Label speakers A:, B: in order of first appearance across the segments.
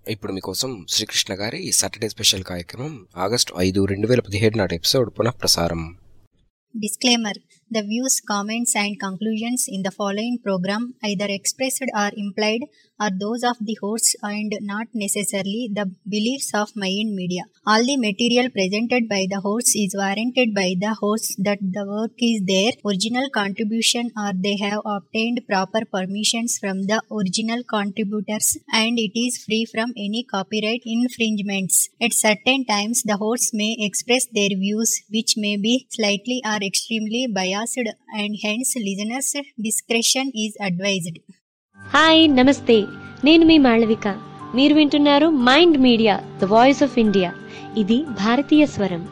A: ఇప్పుడు మీకోసం శ్రీకృష్ణ గారి సాటర్డే స్పెషల్ కార్యక్రమం ఆగస్టు ఐదు రెండు వేల పదిహేడు నాటి ఎపిసోడ్ పునః ప్రసారం
B: Disclaimer The views, comments, and conclusions in the following program, either expressed or implied, are those of the hosts and not necessarily the beliefs of Mayan Media. All the material presented by the hosts is warranted by the hosts that the work is their original contribution or they have obtained proper permissions from the original contributors and it is free from any copyright infringements. At certain times, the hosts may express their views which may be slightly or extremely biased and hence listeners' discretion is advised.
C: Hi నమస్తే నేను మీ మాళవిక మీరు వింటున్నారు mind media the voice of India ఇది భారతీయ స్వరం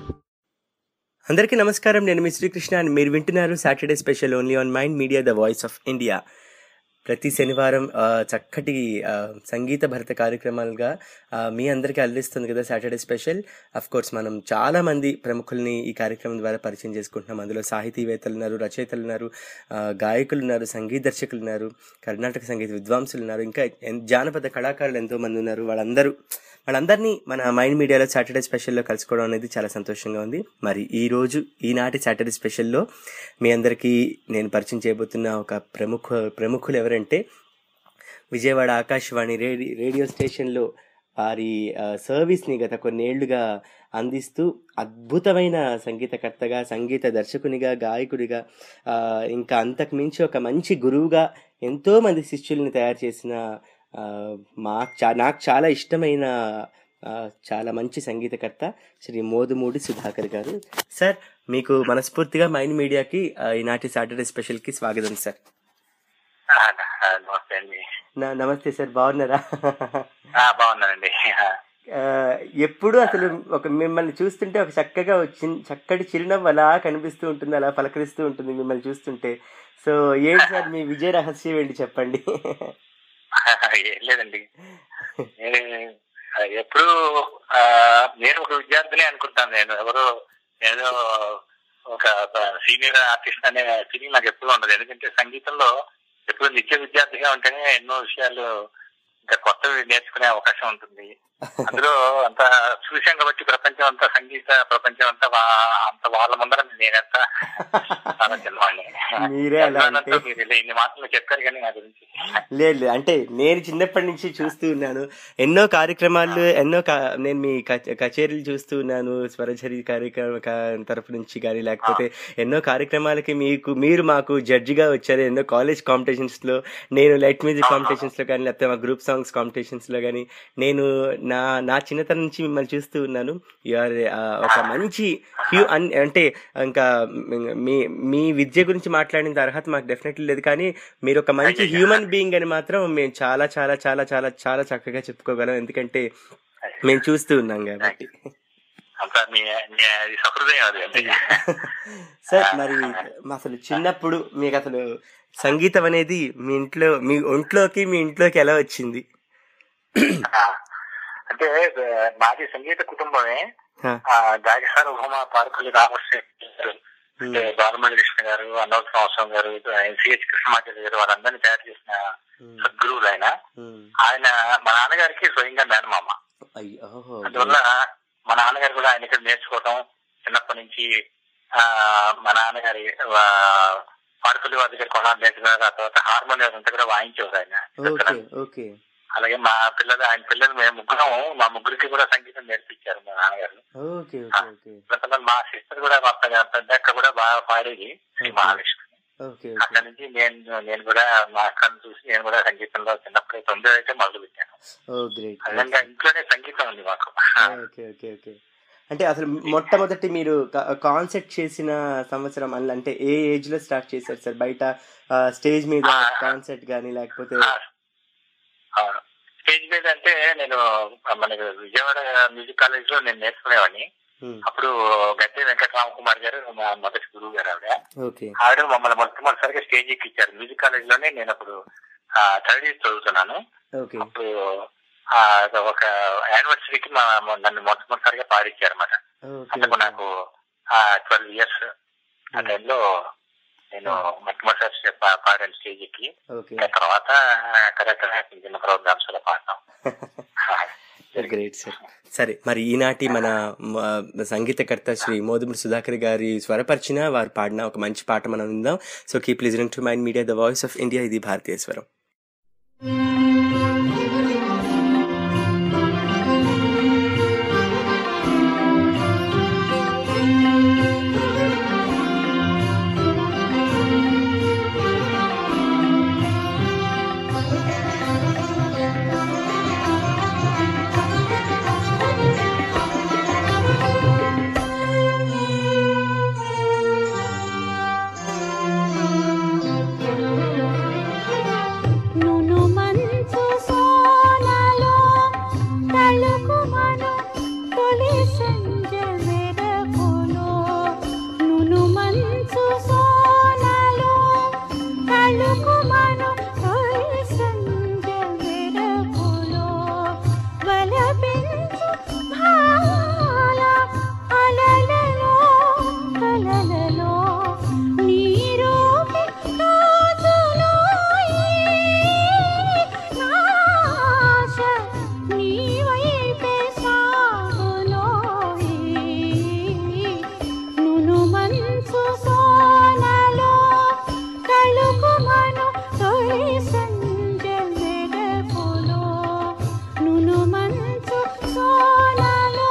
D: అందరికీ నమస్కారం నేను మీ శ్రీకృష్ణ అని మీరు వింటున్నారు Saturday special only on mind media the voice of India ప్రతి శనివారం ఆ, చక్కటి ఆ, సంగీత భరిత కార్యక్రమాలుగా ఆ, మీ అందరికీ అందిస్తుంది కదా సాటర్డే స్పెషల్ అఫ్ కోర్స్ మనం చాలా మంది ప్రముఖుల్ని ఈ కార్యక్రమం ద్వారా పరిచయం చేసుకుంటున్నాం అందులో సాహితీవేత్తలు ఉన్నారు రచయితలు ఉన్నారు ఆ, గాయకులు ఉన్నారు సంగీత దర్శకులు ఉన్నారు కర్ణాటక సంగీత విద్వాంసులు ఉన్నారు ఇంకా ఎన్- జానపద కళాకారులు ఎంతో మంది ఉన్నారు వాళ్ళందరూ వాళ్ళందరినీ మన మైండ్ మీడియాలో సాటర్డే స్పెషల్లో కలుసుకోవడం అనేది చాలా సంతోషంగా ఉంది మరి ఈ రోజు ఈనాటి సాటర్డే స్పెషల్లో మీ అందరికీ నేను పరిచయం చేయబోతున్న ఒక ప్రముఖ ప్రముఖులు ఎవరంటే విజయవాడ ఆకాశవాణి రేడి రేడియో స్టేషన్లో వారి ఆ, సర్వీస్ని గత కొన్నేళ్లుగా అందిస్తూ అద్భుతమైన సంగీతకర్తగా సంగీత దర్శకునిగా గాయకుడిగా ఆ, ఇంకా అంతకు మించి ఒక మంచి గురువుగా ఎంతో మంది శిష్యుల్ని తయారు చేసిన ఆ, మాకు చా నాకు చాలా ఇష్టమైన ఆ, చాలా మంచి సంగీతకర్త శ్రీ మోదుమూడి సుధాకర్ గారు సార్ మీకు మనస్ఫూర్తిగా మైండ్ మీడియాకి ఆ, ఈనాటి సాటర్డే స్పెషల్కి స్వాగతం సార్
E: ఆ, ఆ, నమస్తే అండి
D: నా- నమస్తే సార్ బాగున్నారా
E: ఆ, బాగున్నానండి
D: ఆ, ఎప్పుడు అసలు ఒక మిమ్మల్ని చూస్తుంటే ఒక చక్కగా వచ్చి చక్కటి చిరునవ్వు అలా కనిపిస్తూ ఉంటుంది అలా పలకరిస్తూ ఉంటుంది మిమ్మల్ని చూస్తుంటే సో ఏంటి సార్ మీ విజయ రహస్యం ఏంటి చెప్పండి
E: ఏం లేదండి నేను ఆ, ఎప్పుడు ఆ, నేను ఒక విద్యార్థిని అనుకుంటాను నేను ఎవరు ఏదో ఒక సీనియర్ ఆర్టిస్ట్ అనే ఫీలింగ్ నాకు ఎప్పుడు ఉండదు ఎందుకంటే సంగీతంలో ఎప్పుడు నిత్య విద్యార్థిగా ఉంటేనే ఎన్నో విషయాలు ఇంకా కొత్తవి నేర్చుకునే అవకాశం ఉంటుంది అందులో అంత చూసాం కాబట్టి ప్రపంచం అంతా సంగీత ప్రపంచం అంతా వా- అంత వాళ్ళ ముందర నేనంత చాలా చిన్నవాడిని
D: మీరే అలా
E: చిన్నవాడినంతా
D: అంటే
E: మీరు ఇలా ఇన్ని మాటలు చెప్పారు కానీ నా గురించి
D: లేదు లేదు అంటే నేను చిన్నప్పటి నుంచి చూస్తూ ఉన్నాను ఎన్నో కార్యక్రమాలు ఎన్నో కా- నేను మీ కచ- కచేరీలు చూస్తూ ఉన్నాను స్వరఝరి కార్యక్రమ కా- తరపు నుంచి కానీ లేకపోతే ఎన్నో కార్యక్రమాలకి మీకు మీరు మాకు జడ్జిగా వచ్చారు ఎన్నో కాలేజ్ కాంపిటీషన్స్ లో నేను లైట్ మ్యూజిక్ కాంపిటీషన్స్ లో కానీ లేకపోతే మా గ్రూప్ సాంగ్స్ కాంపిటీషన్స్ లో కానీ నేను నా నా చిన్నతనం నుంచి మిమ్మల్ని చూస్తూ ఉన్నాను యూఆర్ ఒక మంచి హ్యూ అన్ అంటే ఇంకా మీ మీ విద్య గురించి మాట్లాడిన అర్హత మాకు డెఫినెట్లీ లేదు కానీ మీరు ఒక మంచి హ్యూమన్ బీయింగ్ అని మాత్రం మేము చాలా చాలా చాలా చాలా చాలా చక్కగా చెప్పుకోగలం ఎందుకంటే మేము చూస్తూ ఉన్నాం కాబట్టి
E: అంతా మీ మీ అది సహృదయం అది అంతే
D: సార్ మరి అసలు చిన్నప్పుడు మీకు అసలు సంగీతం అనేది మీ ఇంట్లో మీ ఒంట్లోకి మీ ఇంట్లోకి ఎలా వచ్చింది
E: ఆ, అంటే ఆ, మాది సంగీత కుటుంబమే
D: హా,
E: ఆ, గాయకసార ఉమా పార్కులు రామకృష్ణ గారు అంటే బాలమణి కృష్ణ గారు అన్నవర సంవత్సరం గారు సిహెచ్ కృష్ణమాచార్య గారు వాళ్ళందరినీ తయారు చేసిన
D: ఉమ్,
E: సద్గురువులు ఆయన
D: ఉమ్.
E: ఆయన మా నాన్నగారికి స్వయంగా మేనమామ
D: అయ్యో, ఓహో,
E: అందువల్ల మా నాన్నగారు కూడా ఆయన ఇక్కడ నేర్చుకోవటం చిన్నప్పటి నుంచి ఆ మా నాన్నగారి ఆ, పాడుపల్లి వారి దగ్గర కొనాలి నేర్చుకున్నారు ఆ తర్వాత హార్మోనియం అంతా కూడా వాయించేవారు ఆయన
D: ఓకే ఓకే
E: అలాగే మా పిల్లలు ఆయన పిల్లలు మేము ముగ్గురం మా ముగ్గురికి కూడా సంగీతం నేర్పించారు మా నాన్నగారు
D: ఓకే ఓకే ఓకే
E: తర్వాత మా సిస్టర్ కూడా మా పెద్ద పెద్ద అక్క కూడా బాగా పాడేది శ్రీ
D: Okay.
E: మహాలక్ష్మి
D: ఓకే
E: అక్కడి
D: ఓకే
E: నుంచి నేను నేను కూడా మా అక్కను చూసి నేను కూడా సంగీతంలో చిన్నప్పుడే తొమ్మిది అయితే మొదలు పెట్టాను
D: ఓ గ్రేట్
E: అదంగా ఇంట్లోనే సంగీతం ఉంది మాకు
D: ఓకే ఓకే ఓకే అంటే అసలు మొట్టమొదటి మీరు కాన్సెప్ట్ చేసిన సంవత్సరం అల్ల- అంటే ఏ ఏజ్ లో స్టార్ట్ చేశారు సార్ బయట స్టేజ్ మీద
E: ఆ,
D: కాన్సెప్ట్ కానీ లేకపోతే
E: ఆ, అవును స్టేజ్ మీద అంటే నేను మనకి విజయవాడ మ్యూజిక్ కాలేజ్ లో నేను నేర్చుకునేవాడిని
D: ఉమ్,
E: అప్పుడు గద్దె వెంకటరామకుమార్ గారు మా మొదటి గురువు గారు ఆవిడ
D: ఓకే
E: ఆవిడ మమ్మల్ని మొట్టమొదటిసారిగా స్టేజ్ ఎక్కిచ్చారు మ్యూజిక్ కాలేజ్ లోనే నేను అప్పుడు థర్డ్ ఇయర్ చదువుతున్నాను
D: ఓకే
E: అప్పుడు ఆ, ఒక యానివర్సరీకి మా మా- నన్ను మొట్టమొదటిసారిగా పాడించారు అనమాట
D: ఓకే
E: అంటే నాకు ట్వెల్వ్ ఇయర్స్ ఆ టైంలో నేను మొట్టమొదటిసారి పా- పాడాను స్టేజ్ ఎక్కి
D: ఓకే
E: ఇంకా తర్వాత అక్కడక్కడ చిన్న ప్రోగ్రామ్స్ లో పాడతాం
D: గ్రేట్ సార్ సరే మరి ఈనాటి మన మ, సంగీతకర్త శ్రీ మోదుముడు సుధాకర్ గారి స్వరపరిచిన వారు పాడిన ఒక మంచి పాట మనం విందాం so keep listening to mind media the voice of India ఇది భారతీయ స్వరం
F: నును మంచు సోనలో తళుకుమను తొలి సంజ మెరపులో నును మంచు సోనలో తళుకుమను తొలి సంజ మెరపులో వలపించు భాల అలలలో కలలలో నీరూపి రోజులోయి నాశ నీవైపే సాగులోయి నును మంచు సోనలో తళుకుమను తొలి సంజ మెరపులో నును మంచు సోనలో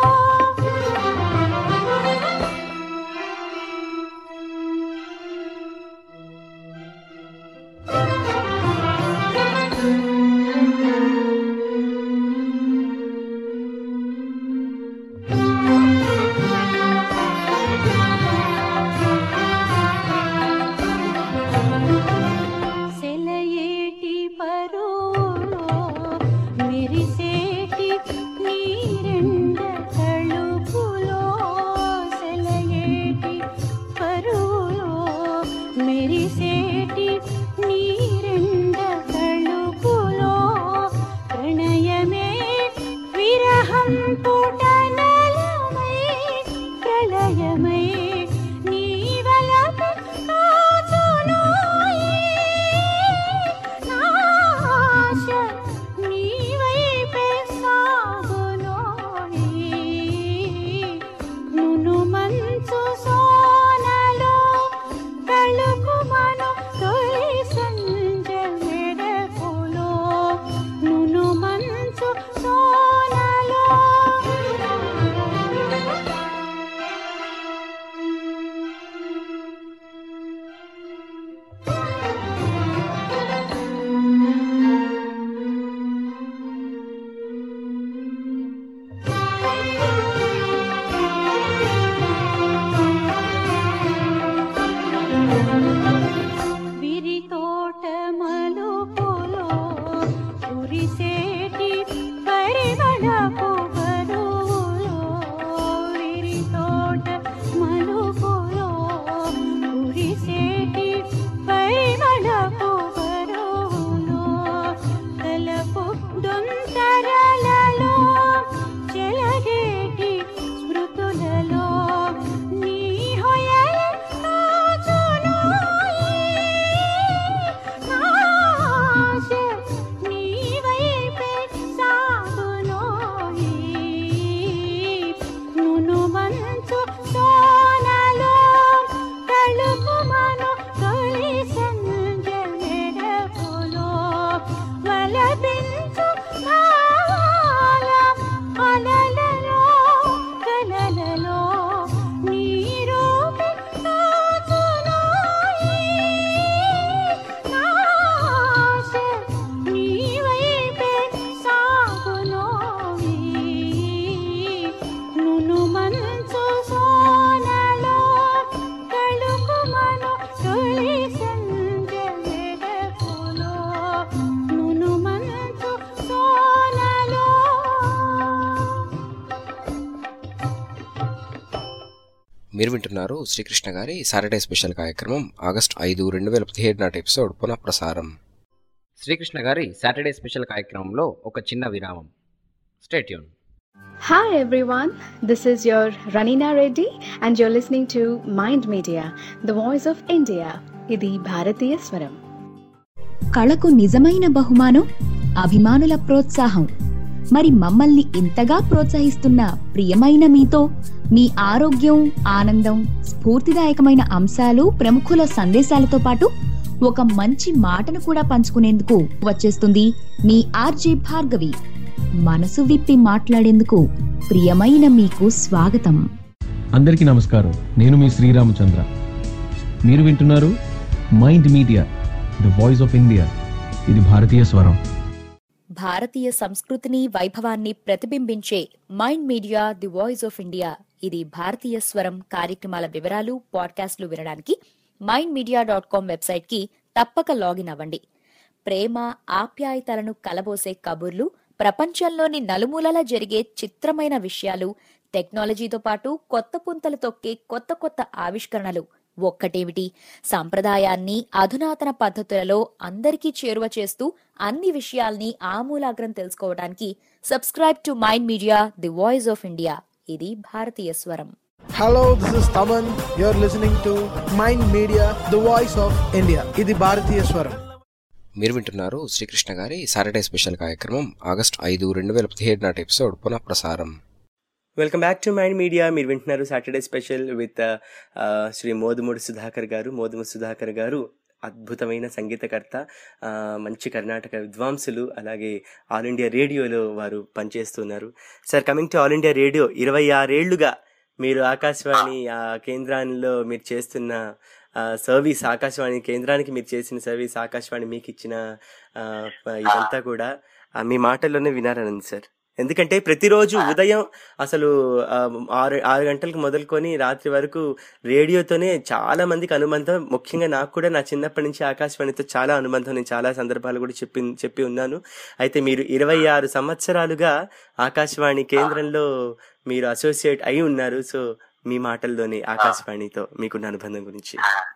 F: సెలయేటి పరులో మెరిసేటి నీరెండ తళుపులో సెలయేటి పరులో మెరిసేటి నీరెండ తళుపులో ప్రణయమే విరహం పుటనలమై ప్రళయమై నీవలపు రాజులోయి నాశ నీవైపే సాగులోయి నును మంచు సోనలో తళుకుమను తొలి సంజ మెరపులో నును మంచు సోనలో విరితోట మలుపులో కురిసేటి పరిమళపు బరువులో విరితోట మలుపులో కురిసేటి పరిమళపు బరువులో తలపు దొంతరలలో చెలగేటి స్మృతులలో నీ హొయల తాజులోయి నాశ నీవైపే సాగులోయి నును మంచు సోనలో తళుకుమను తొలి సంజ మెరపులో వలపించు భాల అలలలో కలలలో నీరూపి తాజులోయి నాశ నీవైపే సాగులోయి నును మంచు సోనలో తళుకుమను తొలి సంజ మెరపులో నును మంచు సోనలో
A: మీరు వింటున్నారు శ్రీకృష్ణ గారి సాటర్డే స్పెషల్ కార్యక్రమం ఆగస్ట్ ఐదు రెండు వేల పదిహేడు నాటి ఎపిసోడ్ పునః ప్రసారం శ్రీకృష్ణ గారి సాటర్డే స్పెషల్ కార్యక్రమంలో ఒక చిన్న విరామం stay tuned
G: Hi everyone, this is your Ranina Reddy and you're listening to Mind Media, the voice of India. ఇది భారతీయ స్వరం
H: కళకు నిజమైన బహుమానం అభిమానుల ప్రోత్సాహం మరి మమ్మల్ని ఇంతగా ప్రోత్సహిస్తున్న ప్రియమైన మీతో మీ ఆరోగ్యం ఆనందం స్ఫూర్తిదాయకమైన అంశాలు ప్రముఖుల సందేశాలతో పాటు ఒక మంచి మాటను కూడా పంచుకునేందుకు వచ్చేస్తుంది మీ ఆర్జే భార్గవి మనసు విప్పి మాట్లాడేందుకు ప్రియమైన మీకు స్వాగతం
I: అందరికీ నమస్కారం నేను మీ శ్రీరామచంద్ర మీరు వింటున్నారు mind media the voice of India ఇది భారతీయ స్వరం
J: భారతీయ సంస్కృతిని వైభవాన్ని ప్రతిబింబించే mind media the voice of India ఇది భారతీయ స్వరం కార్యక్రమాల వివరాలు పాడ్కాస్ట్లు వినడానికి mind media dot com website కి తప్పక లాగిన్ అవ్వండి ప్రేమ ఆప్యాయతలను కలబోసే కబుర్లు ప్రపంచంలోని నలుమూలల జరిగే చిత్రమైన విషయాలు టెక్నాలజీతో పాటు కొత్త పుంతలు తొక్కే కొత్త కొత్త ఆవిష్కరణలు ఒక్కటేమిటి సంప్రదాయాన్ని అధునాతన పద్ధతులలో అందరికీ చేరువ చేస్తూ అన్ని విషయాల్ని ఆమూలాగ్రం తెలుసుకోవడానికి subscribe to mind media the voice of India ఇది భారతీయ స్వరం
K: Hello, this is Taman. You're listening to Mind Media, the voice of India. ఇది భారతీయ స్వరం
A: మీరు వింటున్నారు శ్రీకృష్ణ గారి సాటర్డే స్పెషల్ కార్యక్రమం ఆగస్ట్ ఐదు రెండు వేల పదిహేడు నాటి ఎపిసోడ్ పునః ప్రసారం
D: welcome back to mind media మీరు వింటున్నారు Saturday special with Sri Modumudi Sudhakar garu Modumudi Sudhakar గారు అద్భుతమైన సంగీతకర్త ఆ, మంచి కర్ణాటక విద్వాంసులు అలాగే ఆల్ ఇండియా రేడియోలో వారు పనిచేస్తున్నారు sir coming to all India radio ఇరవై ఆరేళ్లుగా మీరు ఆకాశవాణి ఆ కేంద్రాల్లో మీరు చేస్తున్న ఆ, సర్వీస్ ఆకాశవాణి కేంద్రానికి మీరు చేసిన సర్వీస్ ఆకాశవాణి మీకు ఇచ్చిన ఆ, ఇదంతా కూడా ఆ, మీ మాటల్లోనే వినారనంది సార్ ఎందుకంటే ప్రతిరోజు ఉదయం అసలు ఆ, ఆరు ఆరు గంటలకు మొదలుకొని రాత్రి వరకు రేడియోతోనే చాలా మందికి అనుబంధం ముఖ్యంగా నాకు కూడా నా చిన్నప్పటి నుంచి ఆకాశవాణితో చాలా అనుబంధం నేను చాలా సందర్భాలు కూడా చెప్పి చెప్పి ఉన్నాను అయితే మీరు ఇరవై ఆరు సంవత్సరాలుగా ఆకాశవాణి కేంద్రంలో మీరు అసోసియేట్ అయి ఉన్నారు సో మీ మాటల్లోనే ఆకాశవాణితో మీకున్న అనుబంధం గురించి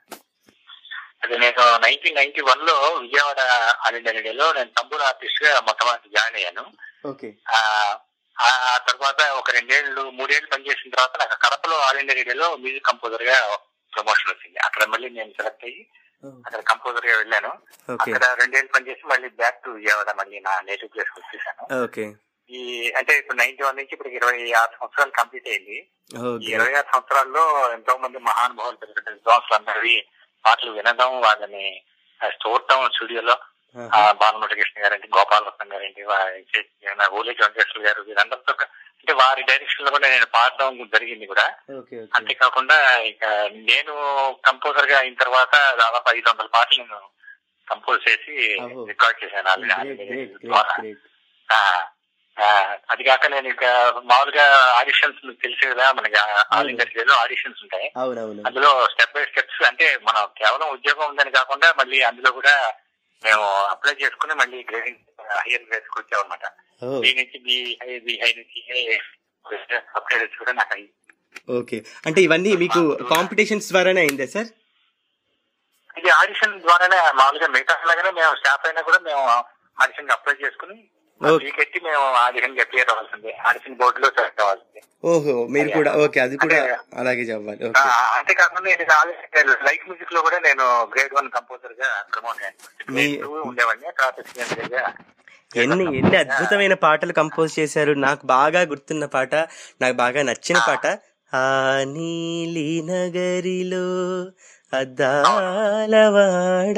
E: అది నేను నైన్టీన్ నైన్టీ వన్ లో విజయవాడ ఆల్ ఇండియా రేడియోలో నేను తమ్ముడు ఆర్టిస్ట్ గా మొట్టమొదటి జాయిన్ అయ్యాను
D: ఓకే
E: ఆ ఆ తర్వాత ఒక రెండేళ్లు మూడేళ్లు పనిచేసిన తర్వాత నాకు కడపలో ఆల్ ఇండియా రేడియోలో మ్యూజిక్ కంపోజర్ గా ప్రమోషన్ వచ్చింది అక్కడ మళ్ళీ నేను సెలెక్ట్ అయ్యి అక్కడ కంపోజర్ గా వెళ్ళాను
D: ఓకే
E: అక్కడ రెండేళ్లు పనిచేసి మళ్ళీ బ్యాక్ టు విజయవాడ మళ్ళీ నా నేటివ్ ప్లేస్ కి వచ్చేసాను
D: ఓకే
E: ఈ అంటే ఇప్పుడు నైన్టీ వన్ నుంచి ఇప్పుడు ఇరవై ఆరు సంవత్సరాలు కంప్లీట్ అయింది ఈ
D: ఓకే
E: ఇరవై ఆరు సంవత్సరాల్లో ఎంతో మంది మహానుభావులు పెద్ద పెద్ద విద్వాంసులు అందరివి పాటలు వినడం వాళ్ళని ఆ, చూడటం స్టూడియోలో ఆ, భానుమతి కృష్ణ గారండి గోపాలరత్నం గారండి ఓలే వెంకటేశ్వర గారు వీరందరితో క- అంటే వారి డైరెక్షన్ లో కూడా నేను పాడడం జరిగింది కూడా
D: ఓకే ఓకే
E: అంతేకాకుండా ఇక నేను కంపోజర్ గా అయిన తర్వాత దాదాపు ఐదు వందల పాటలు నేను కంపోజ్ చేసి
D: అహో.
E: రికార్డ్ చేశాను all
D: great
E: India
D: great great
E: ద్వారా
D: గ్రేట్
E: ఆ, ఆ, అది కాక నేను ఇక మామూలుగా ఆడిషన్స్ తెలిసే కదా మనకి ఆల్ ఇండియా రేడియోలో ఆడిషన్స్ ఉంటాయి
D: అవునవును
E: అందులో స్టెప్ బై స్టెప్స్ అంటే మనం కేవలం ఉద్యోగం ఉందని కాకుండా మళ్ళీ అందులో కూడా మేము అప్లై చేసుకుని మళ్ళీ గ్రేడింగ్ హైయర్ గ్రేడ్స్ కి వచ్చామన్నమాట
D: ఓ
E: బి నుంచి బి హై బి హై నుంచి అప్గ్రేడ్స్ కూడా నాకు అయ్యి
D: ఓకే అంటే ఇవన్నీ మీకు కాంపిటీషన్స్ ద్వారానే అయిందా సార్
E: ఇది ఆడిషన్ ద్వారానే మామూలుగా మిగతా లాగానే మేము స్టాఫ్ అయినా కూడా మేము ఆడిషన్ అప్లై చేసుకుని
D: ఓకే.
E: కట్టి మేము ఆడిషన్ అప్లియర్ అవ్వాల్సిందే ఆడిషన్ బోర్డులో సెలెక్ట్ అవ్వాల్సిందే
D: ఓహో మీరు కూడా ఓకే అది కూడా
E: అంటే-
D: అలాగే చదవాలి
E: ఆ,
D: ఓకే
E: అంతేకాకుండా ఇది లైక్ మ్యూజిక్ లో కూడా నేను గ్రేడ్ వన్ కంపోజర్ గా ప్రమోట్ అయ్యాను
D: మీ-
E: గ్రేడ్ టూ ఉండేవాడిని తర్వాత second గా
D: ఎన్ని ఎన్ని అద్భుతమైన పాటలు కంపోజ్ చేశారు నాకు బాగా గుర్తున్న పాట నాకు బాగా నచ్చిన పాట ఆ నీలి నగరిలో అద్దాలవాడ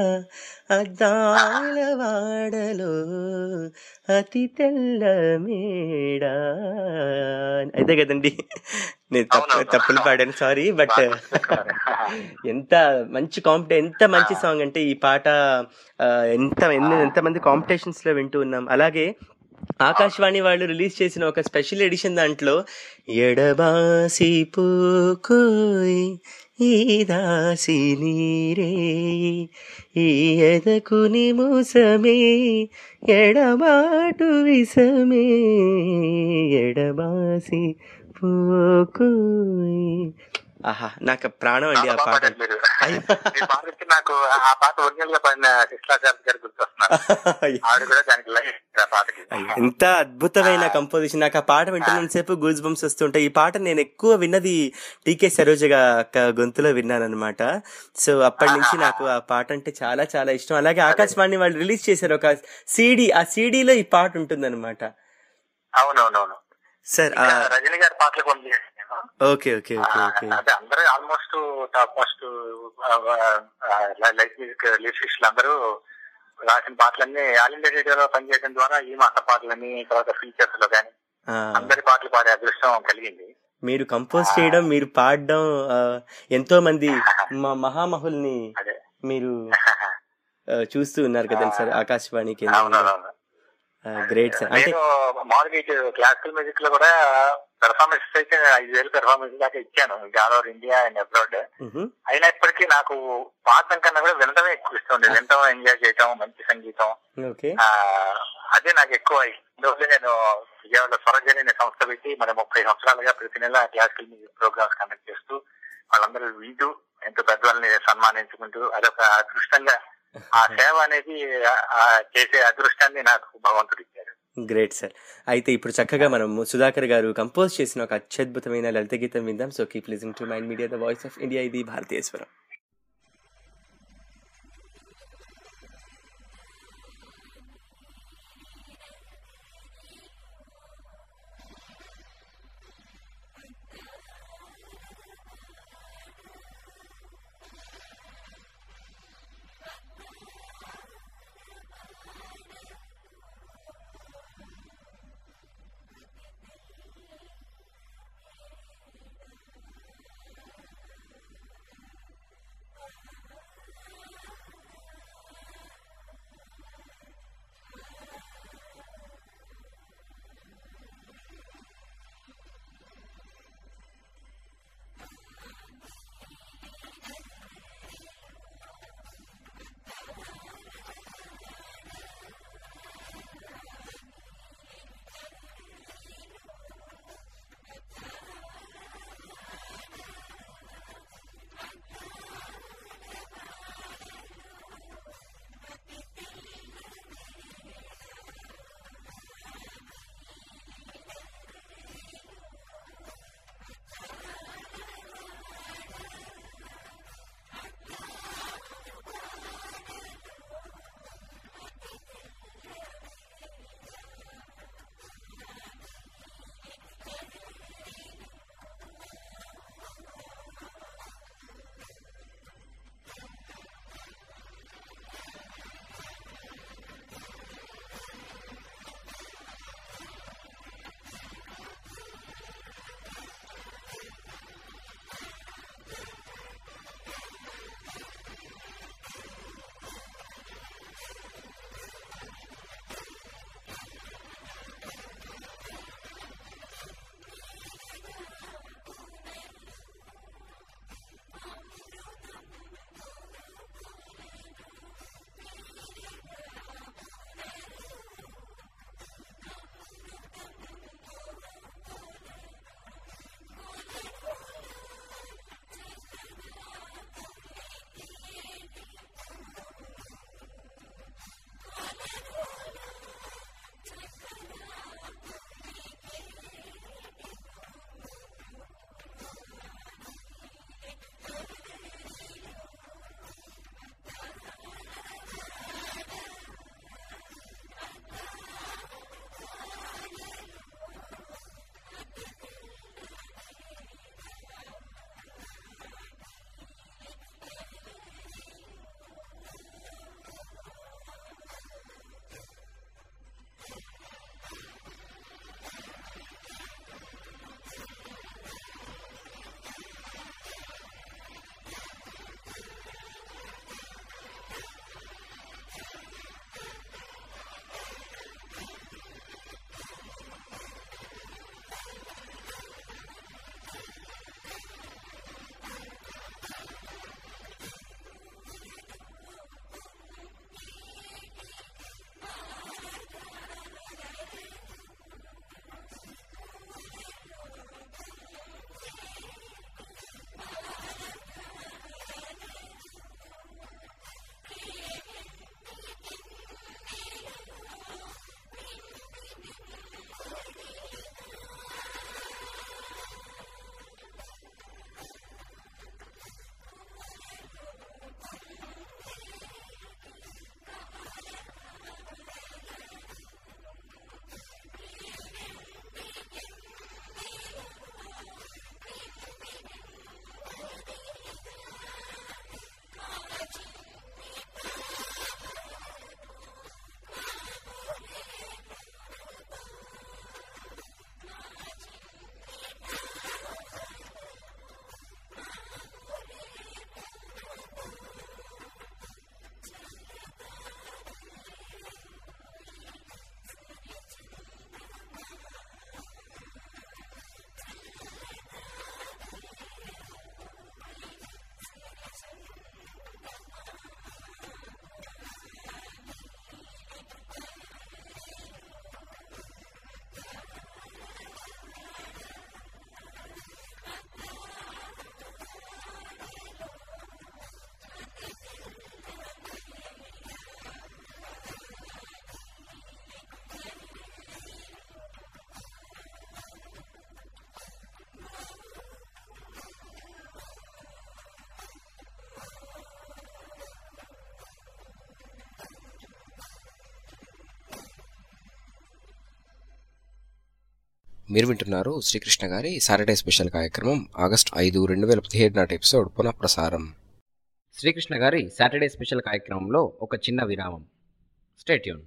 D: అద్దాలవాడలో అతి తెల్ల మేడ అయితే కదండి నేను తప్పు
E: అవునవును.
D: తప్పులు పాడాను సారీ బట్
E: బాగా గుర్తుపెట్టుకున్నారు.
D: ఎంత మంచి కాంపిటే ఎంత మంచి సాంగ్ అంటే ఈ పాట ఆ, ఎంత ఎన్ని ఎంతమంది కాంపిటీషన్స్ లో వింటూ ఉన్నాం అలాగే ఆకాశవాణి వాళ్ళు రిలీజ్ చేసిన ఒక స్పెషల్ ఎడిషన్ దాంట్లో ఎడబాసి పోకోయ్ ఈ దాసి నీరే ఈ ఎదకుని మూసమే ఎడబాటు విసమే ఎడబాసి పోకోయ్ ఆహా నాకు ప్రాణం అండి ఆ
E: చాలా బాగా
D: పాట
E: పాడారు మీరు మీ పాట వచ్చి నాకు ఆ పాట ఒరిజినల్ గా పడిన కృష్ణాచార్య గారు గుర్తొస్తున్నారు ఆవిడ కూడా దానికి లైక్ ఆ పాటకి
D: ఎంత అద్భుతమైన కంపోజిషన్ నాకు ఆ పాట వింటున్నంత సేపు గూజ్ బంప్స్ వస్తుంటాయి ఈ పాట నేను ఎక్కువ విన్నది టీకే సరోజ గా- గొంతులో విన్నాను అనమాట సో అప్పటి నుంచి నాకు ఆ పాట అంటే చాలా చాలా ఇష్టం అలాగే ఆకాశవాణి వాళ్ళు రిలీజ్ చేశారు ఒక సీడీ ఆ సీడీలో ఈ పాట ఉంటుంది
E: అవునవునవును
D: సార్
E: ఇంకా రజనీ గారి పాటలు కొన్ని చేశాను.
D: ఓకే ఓకే ఓకే ఓకే
E: ఆ, అంటే అందరూ almost top most life music లిరిసిస్టులు అందరూ రాసిన పాటలన్నీ ఆల్ ఇండియా రేడియోలో పనిచేయడం ద్వారా ఈ మాస పాటలని తర్వాత ఫీచర్స్ లో కానీ
D: ఆ,
E: అందరి పాటలు పాడే అదృష్టం కలిగింది
D: మీరు కంపోజ్ చేయడం మీరు పాడడం ఆ, ఎంతో మంది మా మహామహుల్ని
E: అదే
D: మీరు ఆ, చూస్తూ ఉన్నారు కదండి సార్ ఆకాశవాణి కేంద్రంలో
E: అవునవును
D: గ్రేట్ సార్ అంటే
E: నేను మామూలుగా ఇటు క్లాసికల్ మ్యూజిక్ లో కూడా పెర్ఫార్మెన్స్ అయితే ఐదు వేలు పెర్ఫార్మెన్స్ దాకా ఇచ్చాను all over India and abroad
D: మ్హూ.
E: అయినా ఇప్పటికీ నాకు పాడడం కన్నా కూడా వినడమే ఎక్కువ ఇష్టం ఉంది వినటం ఎంజాయ్ చేయటం మంచి సంగీతం
D: ఓకే
E: ఆ, అదే నాకు ఎక్కువ ఇందువల్ల నేను విజయవాడ స్వరజని అనే సంస్థ పెట్టి మరి ముప్పై సంవత్సరాలుగా ప్రతి నెల క్లాసికల్ మ్యూజిక్ ప్రోగ్రామ్స్ కండక్ట్ చేస్తూ వాళ్ళందరూ వింటూ ఎంతో పెద్దవాళ్ళని సన్మానించుకుంటూ అదొక అదృష్టంగా ఆ సేవ అనేది ఆ- ఆ చేసే అదృష్టాన్ని నాకు భగవంతుడు ఇచ్చారు
D: గ్రేట్ సార్ అయితే ఇప్పుడు చక్కగా మనం సుధాకర్ గారు కంపోజ్ చేసిన ఒక అత్యద్భుతమైన లలిత గీతం విందాం so keep listening to mind media the voice of India ఇది భారతీయ స్వరం
A: మీరు వింటున్నారు శ్రీకృష్ణ గారి సాటర్డే స్పెషల్ కార్యక్రమం ఆగస్ట్ ఐదు రెండు వేల పదిహేడు నాటి ఎపిసోడ్ పునఃప్రసారం శ్రీకృష్ణ గారి సాటర్డే స్పెషల్ కార్యక్రమంలో ఒక చిన్న విరామం స్టేట్యూన్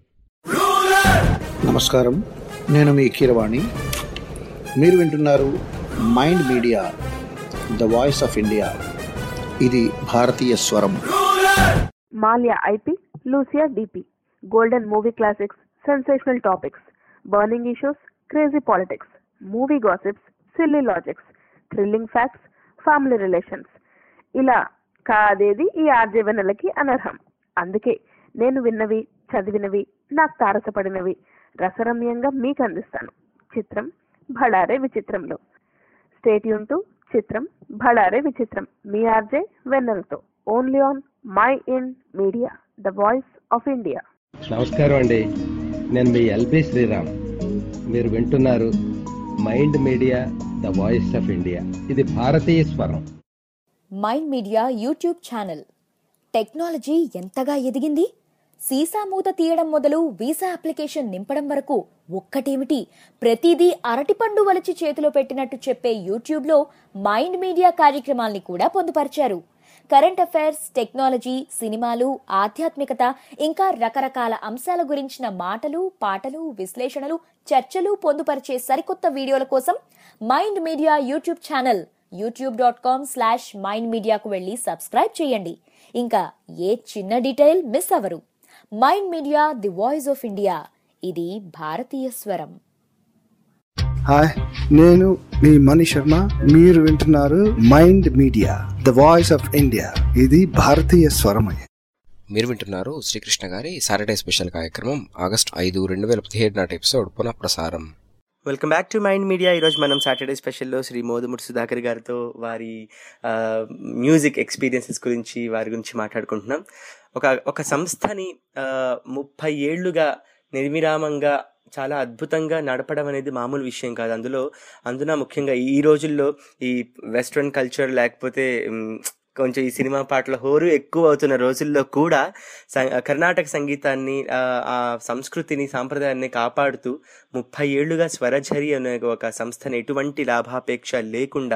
L: నమస్కారం నేను మీ కీరవాణి మీరు వింటున్నారు mind media the voice of India ఇది భారతీయ స్వరం
M: మాల్యా ఐపీ లూసియా డిపి golden movie classics sensational topics burning issues crazy politics movie gossips silly logics thrilling facts family relations ఇలా కాదేది ఈ ఆర్జే వెన్నెలకి అనర్హం అందుకే నేను విన్నవి చదివినవి నాకు తారసపడినవి రసరమ్యంగా మీకు అందిస్తాను చిత్రం భడారే విచిత్రంలో స్టేట్యూన్ టు చిత్రం భడారే విచిత్రం మీ ఆర్జే వెన్నెలతో only on mind media the voice of India
N: నమస్కారం అండి నేను మీ ఎల్బి శ్రీరామ్ మీరు వింటున్నారు mind media the voice of India ఇది భారతీయ స్వరం
J: mind media YouTube channel technology ఎంతగా ఎదిగింది సీసా మూత తీయడం మొదలు వీసా అప్లికేషన్ నింపడం వరకు ఒక్కటేమిటి ప్రతిదీ అరటిపండు వలిచి చేతిలో పెట్టినట్టు చెప్పే యూట్యూబ్లో మైండ్ మీడియా కార్యక్రమాల్ని కూడా పొందుపరిచారు కరెంట్ అఫైర్స్ టెక్నాలజీ సినిమాలు ఆధ్యాత్మికత ఇంకా రకరకాల అంశాల గురించిన మాటలు పాటలు విశ్లేషణలు చర్చలు పొందుపరిచే సరికొత్త వీడియోల కోసం mind media YouTube channel YouTube dot com slash mind మీడియాకు వెళ్ళి సబ్స్క్రైబ్ చేయండి ఇంకా ఏ చిన్న డీటెయిల్ మిస్ అవరు mind media the voice of India ఇది భారతీయ స్వరం
K: హాయ్ నేను మీ మణి శర్మ మీరు వింటున్నారు mind media the voice of India ఇది భారతీయ స్వరమయ
A: మీరు వింటున్నారు శ్రీకృష్ణ గారి సాటర్డే స్పెషల్ కార్యక్రమం ఆగస్ట్ ఐదు రెండు వేల పదిహేడు నాటి ఎపిసోడ్ పునఃప్రసారం
D: welcome back to mind media ఈరోజు మనం సాటర్డే స్పెషల్లో శ్రీ మోదుముడి సుధాకర్ గారితో వారి ఆ, మ్యూజిక్ ఎక్స్పీరియన్సెస్ గురించి వారి గురించి మాట్లాడుకుంటున్నాం ఒక ఒక సంస్థని ఆ, ముప్పై ఏళ్లుగా నిర్విరామంగా చాలా అద్భుతంగా నడపడం అనేది మామూలు విషయం కాదు అందులో అందున ముఖ్యంగా ఈ రోజుల్లో ఈ వెస్ట్రన్ కల్చర్ లేకపోతే మ్, కొంచెం ఈ సినిమా పాటల హోరు ఎక్కువ అవుతున్న రోజుల్లో కూడా స- కర్ణాటక సంగీతాన్ని ఆ, ఆ సంస్కృతిని సాంప్రదాయాన్ని కాపాడుతూ ముప్పై ఏళ్లుగా స్వరఝరి అనే ఒక సంస్థని ఎటువంటి లాభాపేక్ష లేకుండా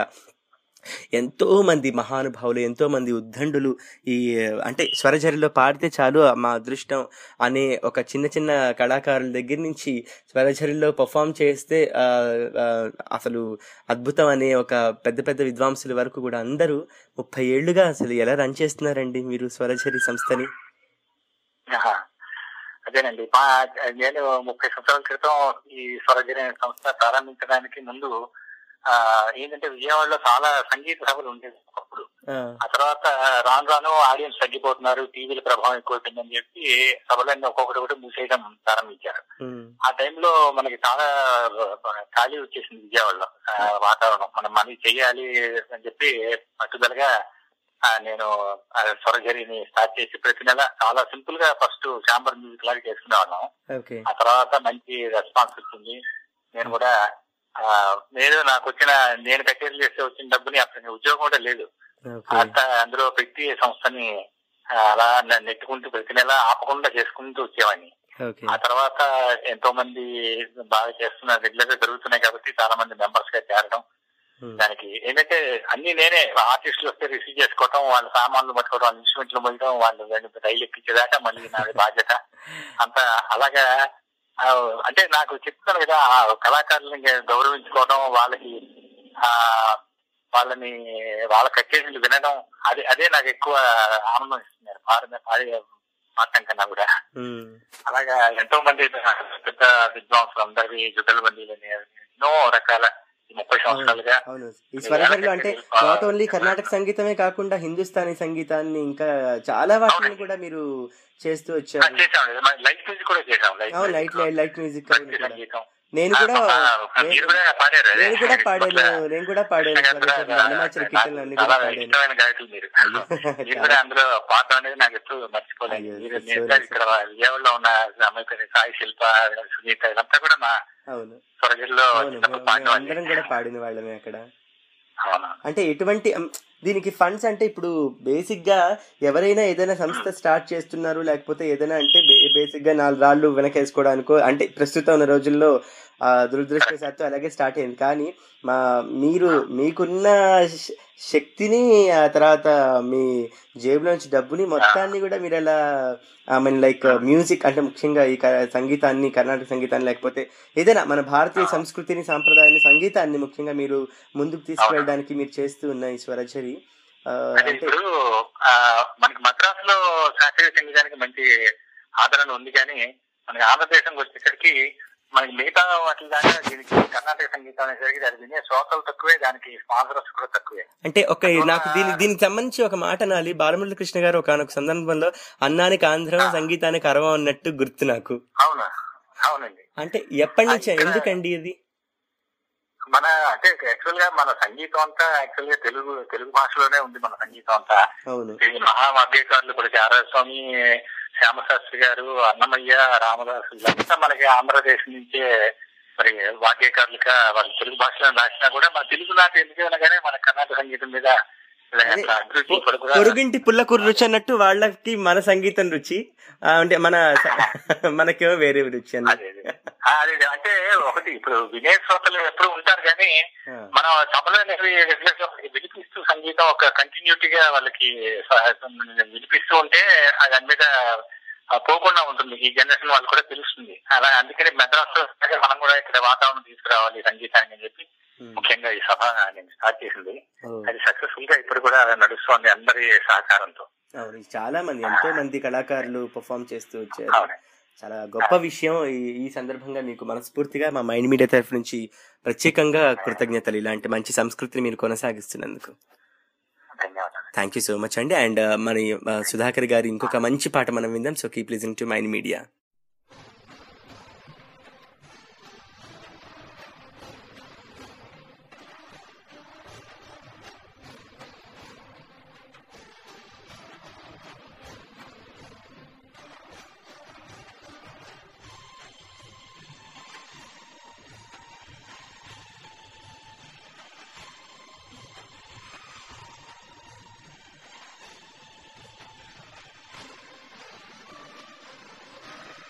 D: ఎంతో మంది మహానుభావులు ఎంతో మంది ఉద్దండులు ఈ అంటే స్వరఝరిలో పాడితే చాలు మా అదృష్టం అనే ఒక చిన్న చిన్న కళాకారుల దగ్గర నుంచి స్వరఝరిలో పర్ఫామ్ చేస్తే ఆ, ఆ, అసలు అద్భుతం అనే ఒక పెద్ద పెద్ద విద్వాంసుల వరకు కూడా అందరూ ముప్పై ఏళ్లుగా అసలు ఎలా రన్ చేస్తున్నారండి మీరు స్వరఝరి సంస్థని
E: ఆహా. అదేనండి మా నేను ముప్పై సంవత్సరాల క్రితం ఈ స్వరజన సంస్థ ప్రారంభించడానికి ముందు ఆ ఏంటంటే విజయవాడలో చాలా సంగీత సభలు ఉండేవి ఒకప్పుడు ఆ తర్వాత రాను రాను ఆడియన్స్ తగ్గిపోతున్నారు టీవీల ప్రభావం ఎక్కువైపోయిందని చెప్పి సభలన్నీ ఒక్కొక్కటి ఒకటి మూసేయడం ప్రారంభించారు ఆ టైంలో మనకి చాలా ఖాళీ వచ్చేసింది విజయవాడలో ఆ, వాతావరణం మనం మనీ చెయ్యాలి అని చెప్పి పట్టుదలగా ఆ, నేను ఆ స్వరజరిని స్టార్ట్ చేసి ప్రతి నెల చాలా సింపుల్ గా ఫస్ట్ చాంబర్ మ్యూజిక్ లాగా చేసుకునేవాళ్ళం
D: ఓకే
E: ఆ తర్వాత మంచి రెస్పాన్స్ వచ్చింది నేను కూడా ఆ, నేను నాకు వచ్చిన నేను కచేరీలు చేస్తే వచ్చిన డబ్బుని అప్పుడు ఉద్యోగం కూడా లేదు అంత అందులో పెట్టి సంస్థని ఆ, అలా న- నెట్టుకుంటూ ప్రతి నెల ఆపకుండా చేసుకుంటూ వచ్చేవాడిని
D: ఓకే
E: ఆ తర్వాత ఎంతో మంది బాగా చేస్తున్నారు రెగ్యులర్ గా జరుగుతున్నాయి కాబట్టి చాలా మంది మెంబర్స్ గా చేరడం దానికి ఏంటంటే అన్ని నేనే ఆర్టిస్టులు వస్తే రిసీవ్ చేసుకోవటం వాళ్ళ సామాన్లు పట్టుకోవడం వాళ్ళ ఇన్స్ట్రుమెంట్లు మోయడం వాళ్ళు వెళ్ళి రైలు ఎక్కించేదాకా మళ్ళీ నాది బాధ్యత అంత అలాగా ఆ, అంటే నాకు చెప్తున్నాను కదా ఆ కళాకారులని గౌరవించుకోవడం వాళ్ళకి ఆ వాళ్ళని వాళ్ళ కచేరీలు వినడం అదే అదే నాకు ఎక్కువ ఆనందం ఇస్తుంది పాడే పాడే పాడటం కన్నా కూడా అలాగా ఎంతో మంది పెద్ద విద్వాంసులు అందరి జుగల్ బందీలని ఎన్నో రకాల ఈ ముప్పై సంవత్సరాలుగా
D: అవును ఈ స్వరఝరిలో అంటే నాట్ ఓన్లీ కర్ణాటక సంగీతమే కాకుండా హిందుస్థానీ సంగీతాన్ని ఇంకా చాలా వాటిని కూడా మీరు చేస్తూ వచ్చారు
E: చేసాం లైట్ మ్యూజిక్ కూడా చేసాం లైట్
D: అవును లైట్ లైట్ మ్యూజిక్
E: సంగీతం
D: నేను కూడా
E: ఆ, మీరు కూడా పాడారు అదే.
D: నేను కూడా పాడాను
E: ఇట్లా
D: నేను కూడా పాడాను స్వరఝరిలో అన్నమాచల కీర్తనలు అన్ని కూడా
E: చాలా
D: పాడాను
E: ఇష్టమైన గాయకులు మీరు మీరు కూడా అందులో పాట అనేది నాకు ఎప్పుడు మర్చిపోలేదు మీరు నేను కూడా ఇక్కడ విజయవాడలో ఉన్న అమ్మాయి సాయి శిల్ప సునీత ఇదంతా కూడా మా
D: అవును
E: స్వరజల్లో
D: అవును
E: చిన్నప్పుడు
D: మేము
E: పాడిన
D: అందరం కూడా పాడిన వాళ్ళమే అక్కడ
E: అవునా
D: అంటే ఎటువంటి అమ్, దీనికి ఫండ్స్ అంటే ఇప్పుడు బేసిక్ గా ఎవరైనా ఏదైనా సంస్థ స్టార్ట్ చేస్తున్నారు లేకపోతే ఏదైనా అంటే బేసిక్ గా నాలుగు రాళ్ళు వెనకేసుకోవడానికో అంటే ప్రస్తుతం ఉన్న రోజుల్లో ఆ, దురదృష్టవశాత్తు అలాగే స్టార్ట్ అయింది కానీ మా మీరు మీకున్న శ- శక్తిని ఆ తర్వాత మీ జేబులోంచి డబ్బుని మొత్తాన్ని కూడా మీరు ఎలా ఐ మీన్ లైక్ మ్యూజిక్ అంటే ముఖ్యంగా ఈ క- సంగీతాన్ని కర్ణాటక సంగీతాన్ని లేకపోతే ఏదైనా మన భారతీయ సంస్కృతిని సాంప్రదాయాన్ని సంగీతాన్ని ముఖ్యంగా మీరు ముందుకు తీసుకువెళ్ళడానికి మీరు చేస్తూ ఉన్న ఈ స్వరచరి ఆ,
E: అంటే ఇప్పుడు ఆ, మనకి మద్రాసులో శాస్త్రీయ సంగీతానికి మంచి ఆదరణ ఉంది కానీ మనకి ఆంధ్రదేశంకి వచ్చేసరికి మనకి మిగతా వాటి దాకా దీనికి కర్ణాటక సంగీతం అనేసరికి దాని వినే శ్రోతలు తక్కువే దానికి స్పాన్సర్స్ కూడా తక్కువే
D: అంటే ఒక నాకు దీని దీనికి సంబంధించి ఒక మాట నాలి బాలమురళి కృష్ణ గారు ఒక సందర్భంలో అన్నానికి ఆంధ్రం సంగీతానికి అరవం అన్నట్టు గుర్తు నాకు
E: అవునా అవునండి
D: అంటే ఎప్పటి నుంచి ఎందుకండి ఇది
E: మన అంటే యాక్చువల్ గా మన సంగీతం అంతా యాక్చువల్ గా తెలుగు తెలుగు భాషలోనే ఉంది మన సంగీతం అంతా
D: అవును
E: ఈ మహావాద్యకారులు ఇప్పుడు చారాస్వామి శ్యామశాస్త్రి గారు అన్నమయ్య రామదాసు ఇదంతా మనకి ఆంధ్రదేశం నుంచే మరి వాద్యకారులుగా వాళ్ళు తెలుగు భాషలో రాసినా కూడా మన తెలుగు నాట ఎందుకైనా కానీ మన కర్ణాటక సంగీతం మీద అట్లా అభిరుచి ఇప్పుడు కూడా
D: పొరుగింటి పుల్లకూర రుచి అన్నట్టు వాళ్ళకి మన సంగీతం రుచి ఆ, అంటే మన మనకేమో వేరే రుచి అన్నది
E: ఆ, అదే అదే. అంటే ఒకటి ఇప్పుడు వినే శ్రోతలు ఎప్పుడు ఉంటారు కానీ మనం తమలో అనేవి రెగ్యులర్ గా వాళ్ళకి వినిపిస్తూ సంగీతం ఒక కంటిన్యూటీగా వాళ్ళకి స- వినిపిస్తూ ఉంటే అది దాని మీద ఆ, పోకుండా ఉంటుంది ఈ జనరేషన్ వాళ్ళు కూడా తెలుస్తుంది అలా అందుకని మెడ్రాస్ మనం కూడా ఇక్కడ వాతావరణం తీసుకురావాలి సంగీతానికి అని చెప్పి ముఖ్యంగా ఈ సభ నేను స్టార్ట్ చేసింది అది సక్సెస్ఫుల్ గా ఇప్పుడు కూడా నడుస్తోంది అందరి సహకారంతో
D: అవును చాలా మంది ఎంతో మంది కళాకారులు పర్ఫామ్ చేస్తూ వచ్చారు చాలా గొప్ప విషయం ఈ ఈ సందర్భంగా మీకు మనస్ఫూర్తిగా మా మైండ్ మీడియా తరఫు నుంచి ప్రత్యేకంగా కృతజ్ఞతలు ఇలాంటి మంచి సంస్కృతిని మీరు కొనసాగిస్తున్నందుకు థ్యాంక్ యూ సో మచ్ అండి అండ్ మన ఆ, సుధాకర్ గారి ఇంకొక మంచి పాట మనం విందాం so keep listening to mind media
F: ఆ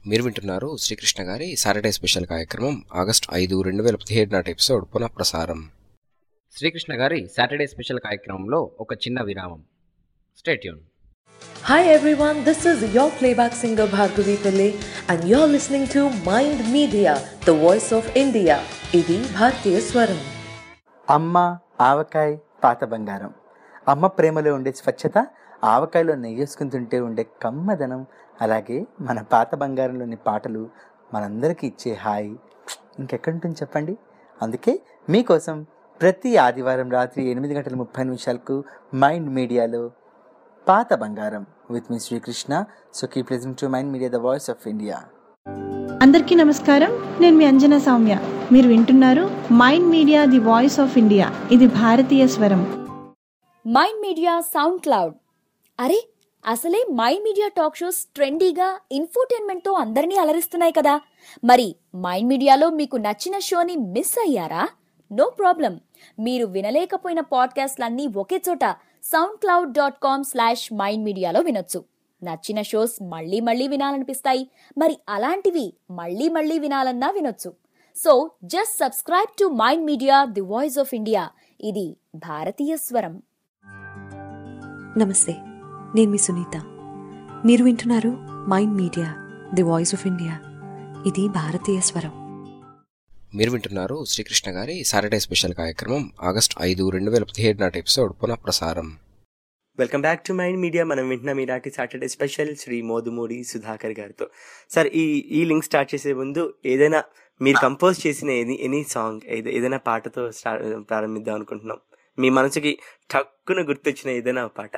A: మీరు వింటున్నారు శ్రీకృష్ణ గారి సాటర్డే స్పెషల్ కార్యక్రమం ఆగస్ట్ ఐదు రెండు వేల పదిహేడు నాటి ఎపిసోడ్ పునః ప్రసారం శ్రీకృష్ణ గారి సాటర్డే స్పెషల్ కార్యక్రమంలో ఒక చిన్న విరామం stay tuned
O: Hi everyone, this is your playback singer Bhargavi Pillai and you're listening to Mind Media, the voice of India. ఇది భారతీయ స్వరం
P: అమ్మ ఆవకాయ పాత బంగారం అమ్మ ప్రేమలో ఉండే స్వచ్ఛత ఆవకాయలో నెయ్యేసుకుని తింటే ఉండే కమ్మదనం అలాగే మన పాత బంగారంలోని పాటలు మనందరికీ ఇచ్చే హాయి ఇంకెక్కడుంటుంది చెప్పండి అందుకే మీకోసం ప్రతి ఆదివారం రాత్రి ఎనిమిది గంటల ముప్పై నిమిషాలకు మైండ్ మీడియాలో పాత బంగారం విత్ మీ Srikrishna so keep listening to mind media the voice of India
Q: అందరికీ నమస్కారం నేను మీ అంజనా సౌమ్య మీరు వింటున్నారు mind media the voice of India ఇది భారతీయ స్వరం
J: మైండ్ మీడియా సౌండ్ క్లౌడ్ అరే అసలే మైండ్ మీడియా టాక్ షోస్ ట్రెండీగా ఇన్ఫోటైన్మెంట్ తో అందరినీ అలరిస్తున్నాయి కదా మరి మైండ్ మీడియాలో మీకు నచ్చిన షోని మిస్ అయ్యారా నో ప్రాబ్లం మీరు వినలేకపోయిన పాడ్కాస్ట్లన్నీ ఒకే చోట SoundCloud dot com slash mind మీడియాలో వినొచ్చు నచ్చిన షోస్ మళ్ళీ మళ్ళీ వినాలనిపిస్తాయి మరి అలాంటివి మళ్ళీ మళ్ళీ వినాలన్నా వినొచ్చు so just subscribe to mind media the voice of India ఇది భారతీయ స్వరం
R: నమస్తే నేను మీ సునీత మీరు వింటున్నారు mind media the voice of India ఇది భారతీయ స్వరం
A: మీరు వింటున్నారు శ్రీకృష్ణ గారి సాటర్డే స్పెషల్ కార్యక్రమం ఆగస్ట్ ఐదు రెండు వేల పదిహేడు నాటి ఎపిసోడ్ పునః ప్రసారం
D: welcome back to mind media మనం వింటున్నాం ఈనాటి సాటర్డే స్పెషల్ శ్రీ మోదుమూడి సుధాకర్ గారితో సార్ ఈ ఈ లింక్ స్టార్ట్ చేసే ముందు ఏదైనా మీరు కంపోజ్ చేసిన ఎనీ ఎనీ సాంగ్ ఏదైనా పాటతో స్టార్ట్ ప్రారంభిద్దాం అనుకుంటున్నాం మీ మనసుకి టక్కున గుర్తొచ్చిన ఏదైనా పాట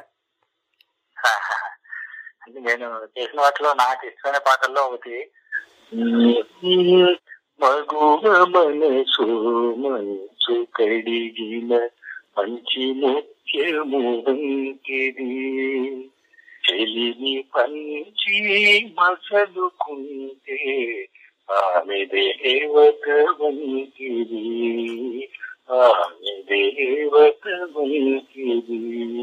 E: అంటే నేను చేసిన వాటిలో నాకు ఇష్టమైన పాటల్లో ఒకటి మగువ మనసు మంచు కడిగిన మంచి ముత్యము వంటిది చెలిని పంచి మసలుకుంటే ఆమె దేవత వంటిది ఆమె దేవత వంటిది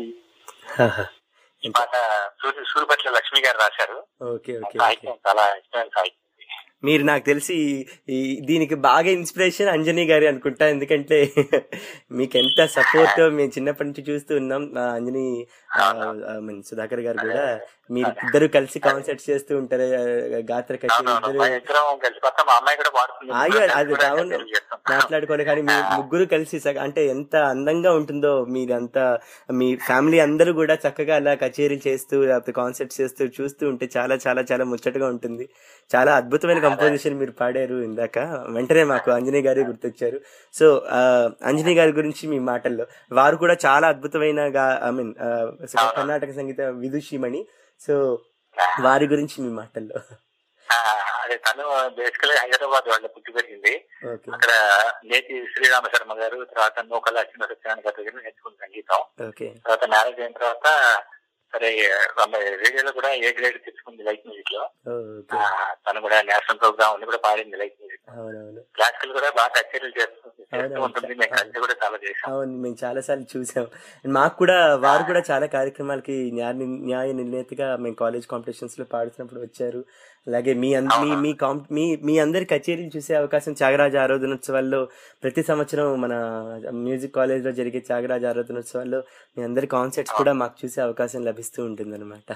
E: ఈ పాట సూర్య సూర్యపట్ల లక్ష్మి గారు రాశారు
D: ఓకే ఓకే
E: సాహిత్యం చాలా ఇష్టమైన సాహిత్యం
D: మీరు నాకు తెలిసి ఈ దీనికి బాగా ఇన్స్పిరేషన్ అంజనీ గారి అనుకుంటా ఎందుకంటే మీకు ఎంత సపోర్ట్ మేము చిన్నప్పటి నుంచి చూస్తూ ఉన్నాం ఆ అంజనీ ఆ, ఆ, మన సుధాకర్ గారు కూడా మీరు ఇద్దరు కలిసి కాన్సర్ట్స్ చేస్తూ ఉంటారు ఆ, గాత్ర కచేరీ ఇద్దరు
E: మా ఇద్దరం కలిసి పక్క మా అమ్మాయి కూడా పాడుతుంది
D: ఆగే అది
E: కూడా
D: అవును
E: తెలియజేస్తాం.
D: మాట్లాడుకోవాలి కానీ మీ ముగ్గురు కలిసి సగ- అంటే ఎంత అందంగా ఉంటుందో మీరంతా మీ ఫ్యామిలీ అందరూ కూడా చక్కగా అలా కచేరీలు చేస్తూ లేకపోతే కాన్సర్ట్స్ చేస్తూ చూస్తూ ఉంటే చాలా చాలా చాలా ముచ్చటగా ఉంటుంది చాలా అద్భుతమైన కంపోజిషన్ మీరు పాడారు ఇందాక వెంటనే మాకు అంజనీ గారి గుర్తొచ్చారు సో ఆ, అంజనీ గారి గురించి మీ మాటల్లో వారు కూడా చాలా అద్భుతమైన ఐ మీన్ కర్ణాటక సంగీత విదుషిమణి సో వారి గురించి మీ మాటల్లో
E: ఆ, అదే తను బేసికల్ హైదరాబాద్ వాళ్ళ పుట్టి పెరిగింది
D: ఓకే
E: అక్కడ నేతి శ్రీరామ శర్మ గారు తర్వాత నూకల అచ్చిన సత్యనారాయణ గారి దగ్గర నేర్చుకున్న సంగీతం
D: ఓకే
E: తర్వాత మ్యారేజ్ అయిన తర్వాత సరే రేడియోలో కూడా ఏ గ్రేడ్ తెచ్చుకుంది లైట్ మ్యూజిక్ లో
D: ఓకే
E: ఆ, తను కూడా నేషనల్ ప్రోగ్రామ్ అన్ని కూడా పాడింది లైట్ మ్యూజిక్
D: అవునవును
E: క్లాసికల్ కూడా బాగా కచేరీలు చేస్తూ చేస్తూ
D: అవునవును.
E: ఉంటుంది మేము కలిసి కూడా చాలా చేసాం
D: అవును మేము చాలా సార్లు చూసాం మాకు కూడా వారు కూడా చాలా కార్యక్రమాలకి న్యాయ న్యాయ నిర్ణేతగా మేము కాలేజ్ కాంపిటీషన్స్ లో పాడుతున్నప్పుడు వచ్చారు అలాగే మీ అంద- మీ మీ కాంప్ మీ మీ అందరి కచేరీలు చూసే అవకాశం త్యాగరాజ ఆరాధనోత్సవాల్లో ప్రతి సంవత్సరం మన మ్యూజిక్ కాలేజ్ లో జరిగే త్యాగరాజ ఆరాధనోత్సవాల్లో మీ అందరి కాన్సర్ట్స్ కూడా మాకు చూసే అవకాశం లభిస్తూ ఉంటుంది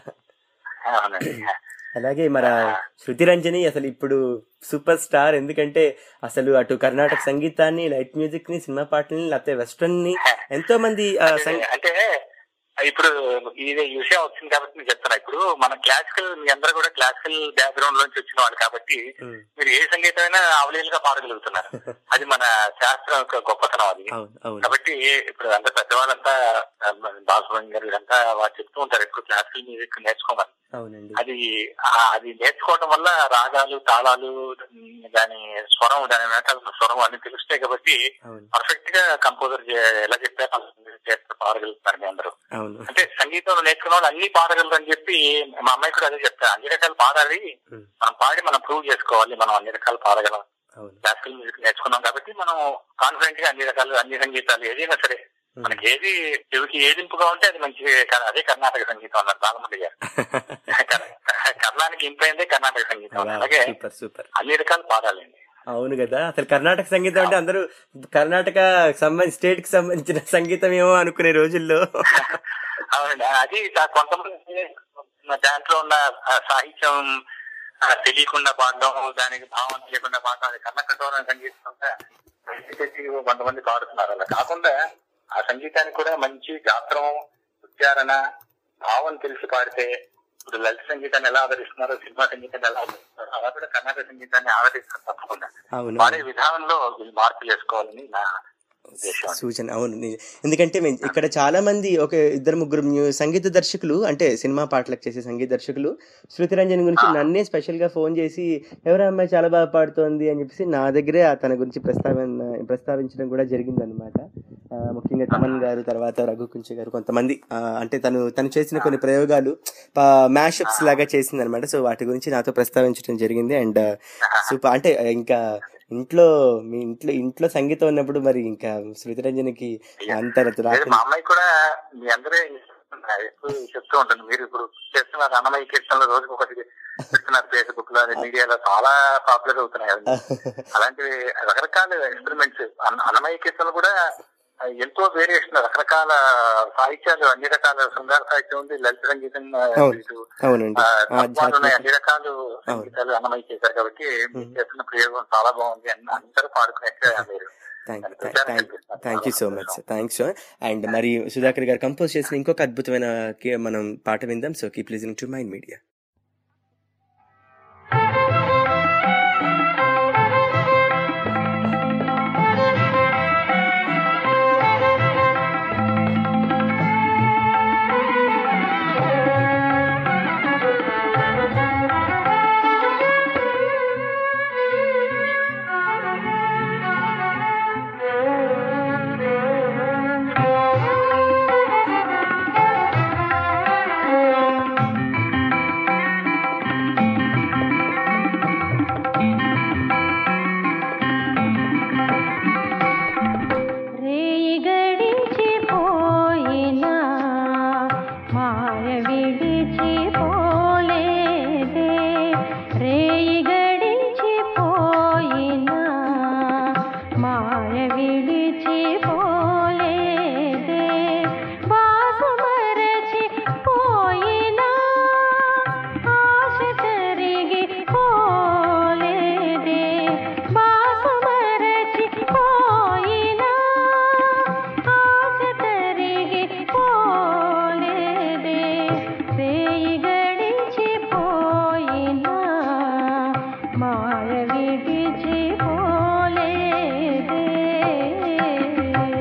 E: అవునండి
D: అలాగే మన శృతి రంజని అసలు ఇప్పుడు సూపర్ స్టార్ ఎందుకంటే అసలు అటు కర్ణాటక సంగీతాన్ని లైట్ మ్యూజిక్ ని సినిమా పాటల్ని లేకపోతే వెస్ట్రన్ ని ఎంతో మంది ఆ, సంగీ-
E: అంటే ఇప్పుడు ఇది ఈ విషయం వచ్చింది కాబట్టి నేను చెప్తున్నా ఇప్పుడు మన క్లాసికల్ మీ అందరూ కూడా క్లాసికల్ బ్యాక్గ్రౌండ్ లోంచి వచ్చిన వాళ్ళు కాబట్టి మీరు ఏ సంగీతం అయినా అవలీలుగా పాడగలుగుతున్నారు అది మన శాస్త్రం యొక్క గొప్పతనం అది
D: అవును అవును
E: కాబట్టి ఇప్పుడు అంత పెద్దవాళ్ళంతా ఆ, బాలసుబ్రహ్మణ్యం గారు ఇదంతా వాళ్ళు చెప్తూ ఉంటారు ఎక్కువ క్లాసికల్ మ్యూజిక్ నేర్చుకోమని
D: అవునండి
E: అది ఆ- అది నేర్చుకోవడం వల్ల రాగాలు తాళాలు ఉమ్, దాని స్వరం దాని వెనకాల ఉన్న స్వరం అన్ని తెలుస్తాయి కాబట్టి
D: అవును
E: పర్ఫెక్ట్ గా కంపోజర్ ఎలా చెప్పారు అలా చేస్తే పాడగలుగుతారు మీ అందరూ
D: అవును
E: అంటే సంగీతం నేర్చుకున్న వాళ్ళు అన్ని పాడగలరు అని చెప్పి మా అమ్మాయి కూడా అదే చెప్తారు అన్ని రకాలు పాడాలి మనం పాడి మనం ప్రూవ్ చేసుకోవాలి మనం అన్ని రకాలు పాడగలం
D: అవును
E: క్లాసికల్ మ్యూజిక్ నేర్చుకున్నాం కాబట్టి మనం కాన్ఫిడెంట్ గా అన్ని రకాలు అన్ని సంగీతాలు ఏదైనా సరే మనకి ఏది చెవికి ఏదింపుగా ఉంటే అది మంచి క- అదే కర్ణాటక సంగీతం అన్నారు బాలమురళి గారు కర్- కర్ణానికి ఇంపైందే కర్ణాటక సంగీతం అన్నారు. అలాగే
D: సూపర్ సూపర్
E: అన్ని రకాల పాడాలండి
D: అవును కదా అసలు కర్ణాటక సంగీతం అంటే అందరూ కర్ణాటక సంబంధించి స్టేట్ కి సంబంధించిన సంగీతం ఏమో అనుకునే రోజుల్లో
E: అవునండి అది దా- కొంతమంది దాంట్లో ఉన్న ఆ సాహిత్యం ఆ, తెలియకుండా పాడడం దానికి భావం తెలియకుండా పాడడం అది కన్న కఠోర సంగీతం అంతా చేసి కొంతమంది పాడుతున్నారు అలా కాకుండా ఆ సంగీతానికి కూడా మంచి గాత్రం ఉచ్చారణ భావం తెలిసి పాడితే ఇప్పుడు లలిత సంగీతాన్ని ఎలా ఆదరిస్తున్నారో సినిమా సంగీతాన్ని ఎలా ఆదరిస్తున్నారో అలా కూడా కర్ణాటక సంగీతాన్ని ఆదరిస్తారు తప్పకుండా
D: అవును
E: పాడే విధానంలో వీళ్ళు మార్పు చేసుకోవాలని నా ఉద్దేశం
D: సూచన అవును ని- ఎందుకంటే మేము ఇక్కడ చాలా మంది ఒక ఇద్దరు ముగ్గురు మ్యూ- సంగీత దర్శకులు అంటే సినిమా పాటలకు చేసే సంగీత దర్శకులు శృతి రంజన్ గురించి నన్నే స్పెషల్ గా ఫోన్ చేసి ఎవరో అమ్మాయి చాలా బాగా పాడుతోంది అని చెప్పేసి నా దగ్గరే ఆ తన గురించి ప్రస్తావన ప్రస్తావించడం కూడా జరిగింది అనమాట ముఖ్యంగా తమన్ గారు తర్వాత రఘు కుంచే గారు కొంతమంది ఆ, అంటే తను తను చేసిన కొన్ని ప్రయోగాలు మ్యాషప్స్ లాగా చేసింది అనమాట సో వాటి గురించి నాతో ప్రస్తావించడం జరిగింది అండ్ సూపర్ అంటే ఇంకా ఇంట్లో మీ ఇంట్లో ఇంట్లో సంగీతం ఉన్నప్పుడు మరి ఇంకా శృతి రంజన్కి అంత
E: లేదు
D: రాకుండా
E: మా అమ్మాయి కూడా మీ అందరే ఎప్పుడు చెప్తూ ఉంటుంది మీరు ఇప్పుడు చేస్తున్నారు అన్నమయ్య కీర్తనలు రోజుకి ఒకటి పెడుతున్నారు ఫేస్బుక్ లో మీడియాలో చాలా పాపులర్ అవుతున్నాయి అవి అలాంటివి రకరకాల ఎక్స్పెరిమెంట్స్ అన్నమయ్య కీర్తనలు కూడా ఎంతో వేరియేషన్ రకరకాల సాహిత్యాలు అన్ని రకాల శృంగార సాహిత్యం ఉంది లలిత సంగీతం ఆ,
D: అవును
E: ఇటు,
D: అవునండి
E: ఆ,
D: ఆ,
E: తత్వాలు ఉన్నాయి
D: జాతీయ-
E: అన్ని రకాలు సంగీతాలు అన్నమయ్య చేశారు కాబట్టి మీరు చేస్తున్న ప్రయోగం చాలా బాగుంది అన్ని అందరూ పాడుకునేట్టు మీరు
D: thank you so much sir thanks and మరి సుధాకర్ గారు కంపోజ్ చేసిన ఇంకొక అద్భుతమైన కి- మనం పాట విందాం so keep listening to mind media
F: రేయి గడిచిపోయినా మాయ విడిచిపోలేదే రేయి గడిచిపోయినా మాయ విడిచిపోలేదే వాసు మరచిపోయినా ఆశ తరిగి పోలేదే వాసు మరచిపోయినా ఆశ తరిగి పోలేదే రేయి గడిచిపోయినా మాయ విడిచిపోలేదే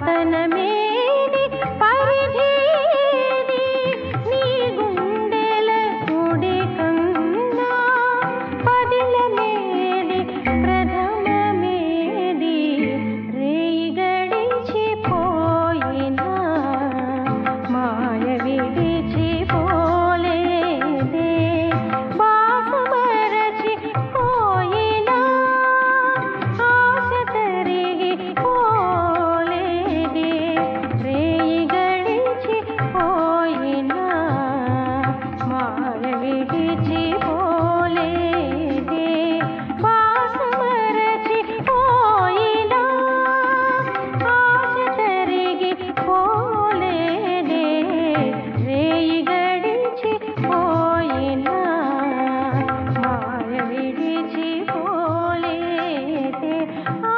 F: పతనమేది పరిధేది నీ గుండెల కుడి కన్నా పదిలమేది ప్రథమమేది రేయి గడిచిపోయినా మాయ విడిచిపోలేదే బాసమరచి పోయినా ఆశ తరిగి పోలేదే రేయి గడిచిపోయినా మాయ విడిచిపోలేదే బాసమరచి పోయినా ఆశ తరిగి పోలేదే రేయి గడిచిపోయినా మాయ విడిచిపోలేదే ఆ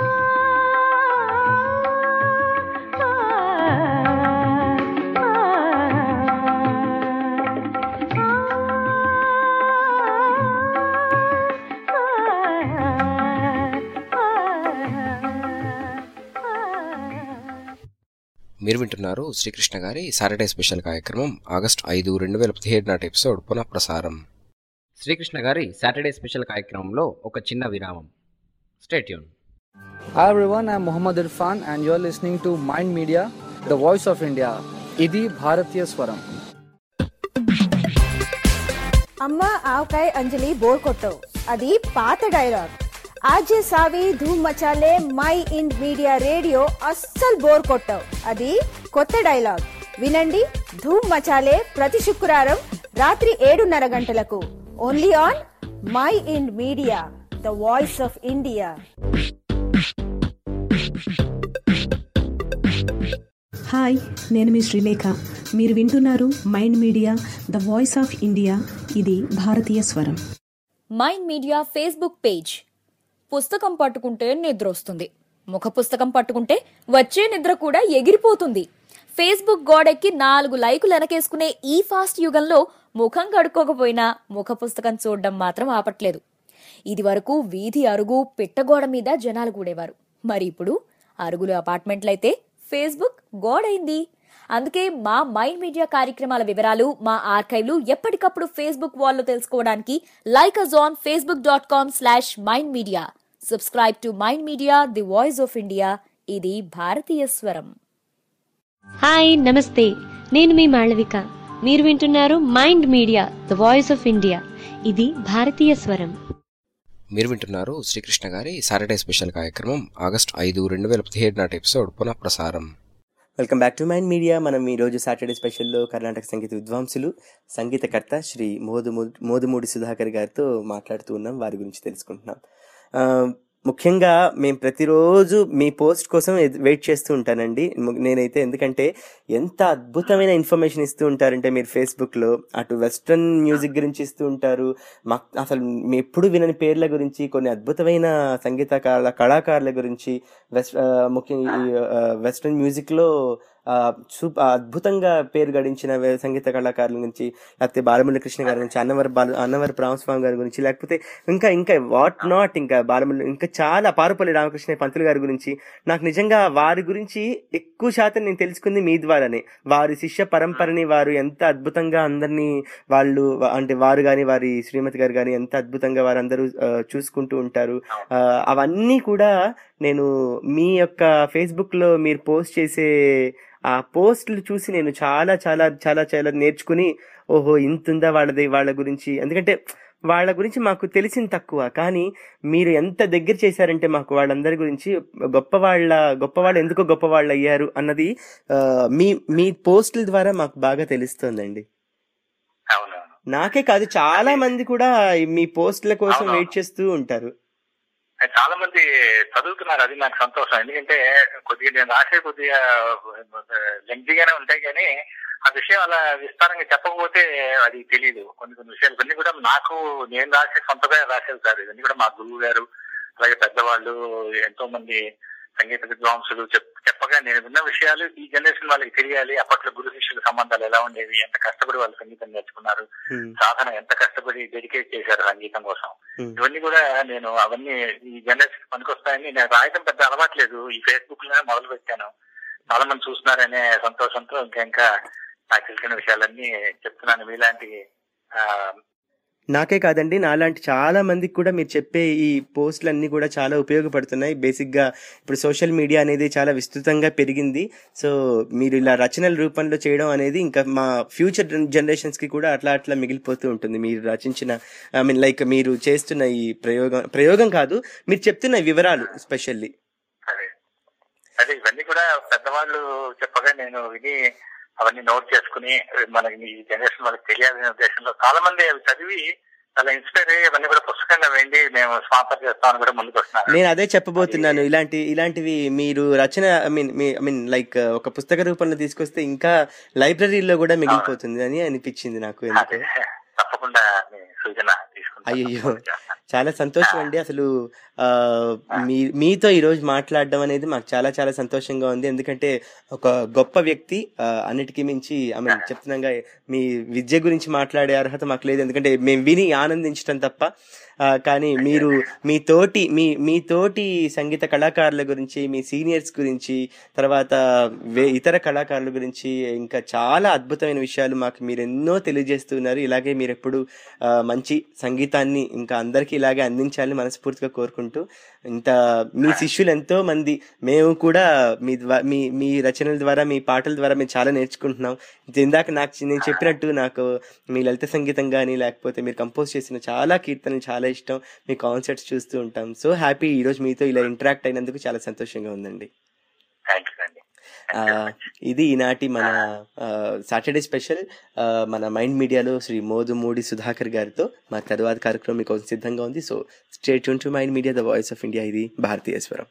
A: మీరు వింటున్నారు శ్రీకృష్ణ గారి సాటర్డే స్పెషల్ కార్యక్రమం ఆగస్ట్ ఐదు రెండు వేల పదిహేడు నాటి ఎపిసోడ్ పునః ప్రసారం శ్రీకృష్ణ గారి సాటర్డే స్పెషల్ కార్యక్రమంలో ఒక చిన్న విరామం stay tuned
S: Hi everyone, I'm Muhammad Irfan and you're listening to Mind Media, the voice of India. ఇది భారతీయ స్వరం
T: అమ్మ ఆవకాయ అంజలి బోర్ కొట్టవు అది పాత డైలాగ్ ఆజే సావి ధూమ్ మచాలే మై ఇండ్ మీడియా రేడియో అస్సలు బోర్ కొట్టవు అది కొత్త డైలాగ్ వినండి ధూమ్ మచాలే ప్రతి శుక్రవారం రాత్రి ఏడున్నర గంటలకు only on mind media the voice of India
R: hi నేను మీ శ్రీలేఖ మీరు వింటున్నారు mind media the voice of India ఇది భారతీయ స్వరం
J: మైండ్ మీడియా ఫేస్బుక్ పేజ్ పుస్తకం పట్టుకుంటే నిద్ర వస్తుంది ముఖ పుస్తకం పట్టుకుంటే వచ్చే నిద్ర కూడా ఎగిరిపోతుంది ఫేస్బుక్ గోడెక్కి నాలుగు లైకులు వెనకేసుకునే ఈ ఫాస్ట్ యుగంలో ముఖం కడుక్కోకపోయినా ముఖ పుస్తకం చూడడం మాత్రం ఆపట్లేదు ఇది వరకు వీధి అరుగు పిట్టగోడ మీద జనాలు కూడేవారు మరి ఇప్పుడు అరుగులు అపార్ట్మెంట్లయితే ఫేస్బుక్ గోడైంది అందుకే మా మైండ్ మీడియా కార్యక్రమాల వివరాలు మా ఆర్కైవ్లు ఎప్పటికప్పుడు ఫేస్బుక్ వాల్లో తెలుసుకోవడానికి like us on Facebook dot com slash mind media subscribe to mind media the voice of India ఇది భారతీయ స్వరం
C: హాయ్ నమస్తే నేను మీ మాళవిక మీరు వింటున్నారు mind media the voice of India ఇది భారతీయ స్వరం
A: మీరు వింటున్నారు శ్రీకృష్ణ గారి సాటర్డే స్పెషల్ కార్యక్రమం ఆగస్ట్ ఐదు రెండు వేల పదిహేడు నాటి ఎపిసోడ్ పునః ప్రసారం
D: welcome back to mind media మనం ఈరోజు సాటర్డే స్పెషల్లో కర్ణాటక సంగీత విద్వాంసులు సంగీతకర్త శ్రీ మోదుము మోదుమూడి సుధాకర్ గారితో మాట్లాడుతూ ఉన్నాం వారి గురించి తెలుసుకుంటున్నాం ఆ, ముఖ్యంగా మేము ప్రతిరోజు మీ పోస్ట్ కోసం ఎద్- వెయిట్ చేస్తూ ఉంటానండి ము- నేనైతే ఎందుకంటే ఎంత అద్భుతమైన ఇన్ఫర్మేషన్ ఇస్తూ ఉంటారంటే మీరు ఫేస్బుక్లో అటు వెస్ట్రన్ మ్యూజిక్ గురించి ఇస్తూ ఉంటారు మాకు అసలు మీ ఎప్పుడు వినని పేర్ల గురించి కొన్ని అద్భుతమైన సంగీత కళా కళాకారుల గురించి వెస్ట్ ఆ, ముఖ్యంగా ఈ ఆ, వెస్ట్రన్ మ్యూజిక్లో ఆ, సూప్ ఆ, అద్భుతంగా పేరు గడించిన వే- సంగీత కళాకారుల గురించి లేకపోతే బాలమురళి కృష్ణ గారి గురించి అన్నవర బాల అన్నవర రామస్వామి గారి గురించి లేకపోతే ఇంకా ఇంకా వాట్ నాట్ ఇంకా బాలమురళి ఇంకా చాలా పారుపల్లి రామకృష్ణ పంతులు గారి గురించి నాకు నిజంగా వారి గురించి ఎక్కువ శాతం నేను తెలుసుకుంది మీ ద్వారానే వారి శిష్య పరంపరని వారు ఎంత అద్భుతంగా అందరినీ వాళ్ళు వా- అంటే వారు కానీ వారి శ్రీమతి గారు కానీ ఎంత అద్భుతంగా వారందరూ ఆ, చూసుకుంటూ ఉంటారు ఆ, అవన్నీ కూడా నేను మీ యొక్క ఫేస్బుక్ లో మీరు పోస్ట్ చేసే ఆ పోస్టులు చూసి నేను చాలా చాలా చాలా చాలా నేర్చుకుని ఓహో ఇంత ఉందా వాళ్ళది వాళ్ళ గురించి ఎందుకంటే వాళ్ళ గురించి మాకు తెలిసింది తక్కువ కానీ మీరు ఎంత దగ్గర చేశారంటే మాకు వాళ్ళందరి గురించి గొప్ప వాళ్ళ గొప్ప వాళ్ళు ఎందుకు గొప్ప వాళ్ళు అయ్యారు అన్నది ఆ, మీ మీ పోస్టుల ద్వారా మాకు బాగా తెలుస్తుందండి నాకే కాదు చాలా మంది కూడా మీ పోస్టుల కోసం
E: అవును.
D: వెయిట్ చేస్తూ ఉంటారు
E: చాలా మంది చదువుతున్నారు అది నాకు సంతోషం ఎందుకంటే కొద్దిగా నేను రాసే కొద్దిగా లెంగ్తీగానే ఉంటాయి కానీ ఆ విషయం అలా విస్తారంగా చెప్పకపోతే అది తెలియదు కొన్ని కొన్ని విషయాలు కొన్ని కూడా నాకు నేను రాసే సొంతగా రాసేది కాదు ఇవన్నీ కూడా మా గురువు గారు అలాగే పెద్దవాళ్ళు ఎంతో మంది సంగీత విద్వాంసులు చెప్ చెప్పగా నేను విన్న విషయాలు ఈ జనరేషన్ వాళ్ళకి తెలియాలి అప్పట్లో గురు శిష్యుల సంబంధాలు ఎలా ఉండేవి ఎంత కష్టపడి వాళ్ళు సంగీతం నేర్చుకున్నారు సాధన ఎంత కష్టపడి డెడికేట్ చేశారు సంగీతం కోసం ఇవన్నీ కూడా నేను అవన్నీ ఈ జనరేషన్ పనికొస్తాయని నేను రాయడం పెద్ద అలవాట్లేదు ఈ ఫేస్బుక్ లోనే మొదలు పెట్టాను చాలా మంది చూస్తున్నారనే సంతోషంతో ఇంకా ఇంకా నాకు తెలిసిన విషయాలన్నీ చెప్తున్నాను మీలాంటి ఆ,
D: నాకే కాదండి నాలాంటి చాలా మందికి కూడా మీరు చెప్పే ఈ పోస్టులు అన్నీ కూడా చాలా ఉపయోగపడుతున్నాయి బేసిక్గా ఇప్పుడు సోషల్ మీడియా అనేది చాలా విస్తృతంగా పెరిగింది సో మీరు ఇలా రచనల రూపంలో చేయడం అనేది ఇంకా మా ఫ్యూచర్ జనరేషన్స్కి కూడా అట్లా అట్లా మిగిలిపోతూ ఉంటుంది మీరు రచించిన ఐ మీన్ లైక్ మీరు చేస్తున్న ఈ ప్రయోగం ప్రయోగం కాదు మీరు చెప్తున్న వివరాలు స్పెషల్లీ
E: అదే ఇవన్నీ కూడా పెద్దవాళ్ళు చెప్పగా నేను విని అవన్నీ నోట్ చేసుకుని మనకి ఈ జనరేషన్ వాళ్ళకి తెలియాలనే ఉద్దేశంలో చాలా మంది అవి చదివి చాలా ఇన్స్పైర్ అయ్యి ఇవన్నీ కూడా పుస్తకంగా వెండి మేము స్పాన్సర్ చేస్తామని కూడా ముందుకు వస్తున్నారు
D: నేను అదే చెప్పబోతున్నాను ఇలాంటి ఇలాంటివి మీరు రచన I mean I mean like ఒక పుస్తక రూపంలో తీసుకొస్తే ఇంకా లైబ్రరీలో కూడా మిగిలిపోతుంది అని అనిపించింది నాకు ఎందుకు
E: తప్పకుండా మీ సూచన తీసుకుంటాను
D: అయ్యో చాలా సంతోషం అండి అసలు ఆ, మీ మీతో ఈరోజు మాట్లాడడం అనేది మాకు చాలా చాలా సంతోషంగా ఉంది ఎందుకంటే ఒక గొప్ప వ్యక్తి ఆ, అన్నిటికీ మించి ఐ మీన్ చెప్తున్నాగా మీ విద్య గురించి మాట్లాడే అర్హత మాకు లేదు ఎందుకంటే మేము విని ఆనందించడం తప్ప ఆ, కానీ మీరు మీ తోటి మీ మీ తోటి సంగీత కళాకారుల గురించి మీ సీనియర్స్ గురించి తర్వాత వే ఇతర కళాకారుల గురించి ఇంకా చాలా అద్భుతమైన విషయాలు మాకు మీరు ఎన్నో తెలియజేస్తున్నారు ఇలాగే మీరు ఎప్పుడు ఆ, మంచి సంగీతాన్ని ఇంకా అందరికీ ఇలాగే అందించాలని మనస్ఫూర్తిగా కోరుకుంటూ ఇంత మీ శిష్యులు ఎంతో మంది మేము కూడా మీ ద్వా- మీ మీ రచనల ద్వారా మీ పాటల ద్వారా మేము చాలా నేర్చుకుంటున్నాం ఇది ఇందాక నాకు చి- నేను చెప్పినట్టు నాకు మీ లలిత సంగీతం కానీ లేకపోతే మీరు కంపోజ్ చేసిన చాలా కీర్తనలు చాలా ఇష్టం మీ కాన్సర్ట్స్ చూస్తూ ఉంటాం సో హ్యాపీ ఈరోజు మీతో ఇలా ఇంటరాక్ట్ అయినందుకు చాలా సంతోషంగా ఉందండి ఆ, ఇది ఈనాటి మన సాటర్డే స్పెషల్ ఆ, మన మైండ్ మీడియాలో శ్రీ మోదుమూడి సుధాకర్ గారితో మా తరువాత కార్యక్రమం మీకు సిద్ధంగా ఉంది so stay tuned to mind media the voice of India ఇది భారతీయ స్వరం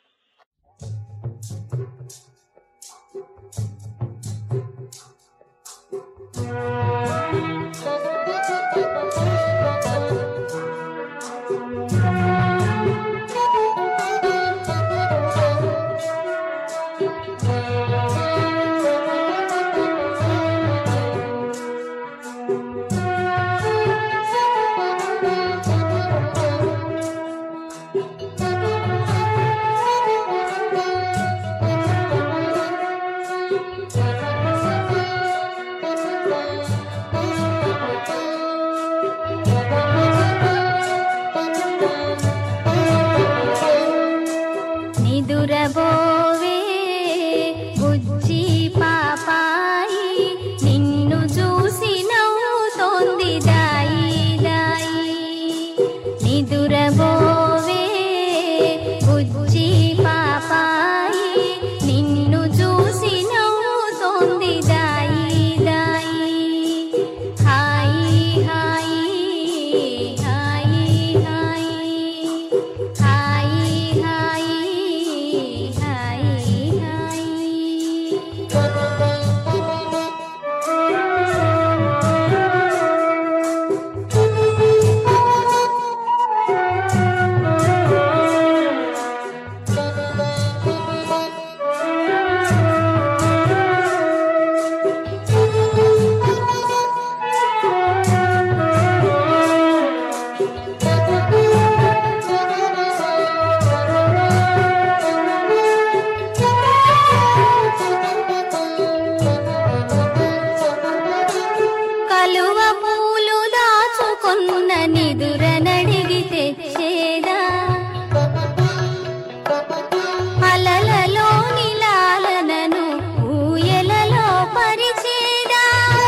F: నిదురబోవే బుజ్జి పాపాయి నిన్ను చూసి నవ్వుతోంది దాయి దాయి నిదురబోవే బుజ్జి పాపాయి నిన్ను చూసి నవ్వుతోంది దాయి దాయి హాయి హాయి హాయి హాయి హాయి హాయి హాయి కలువ పూలు దాచుకున్న నిదుర నడిగి తెచ్చేదా అలలలో నిలాలనను ఊయలలో పరిచేదా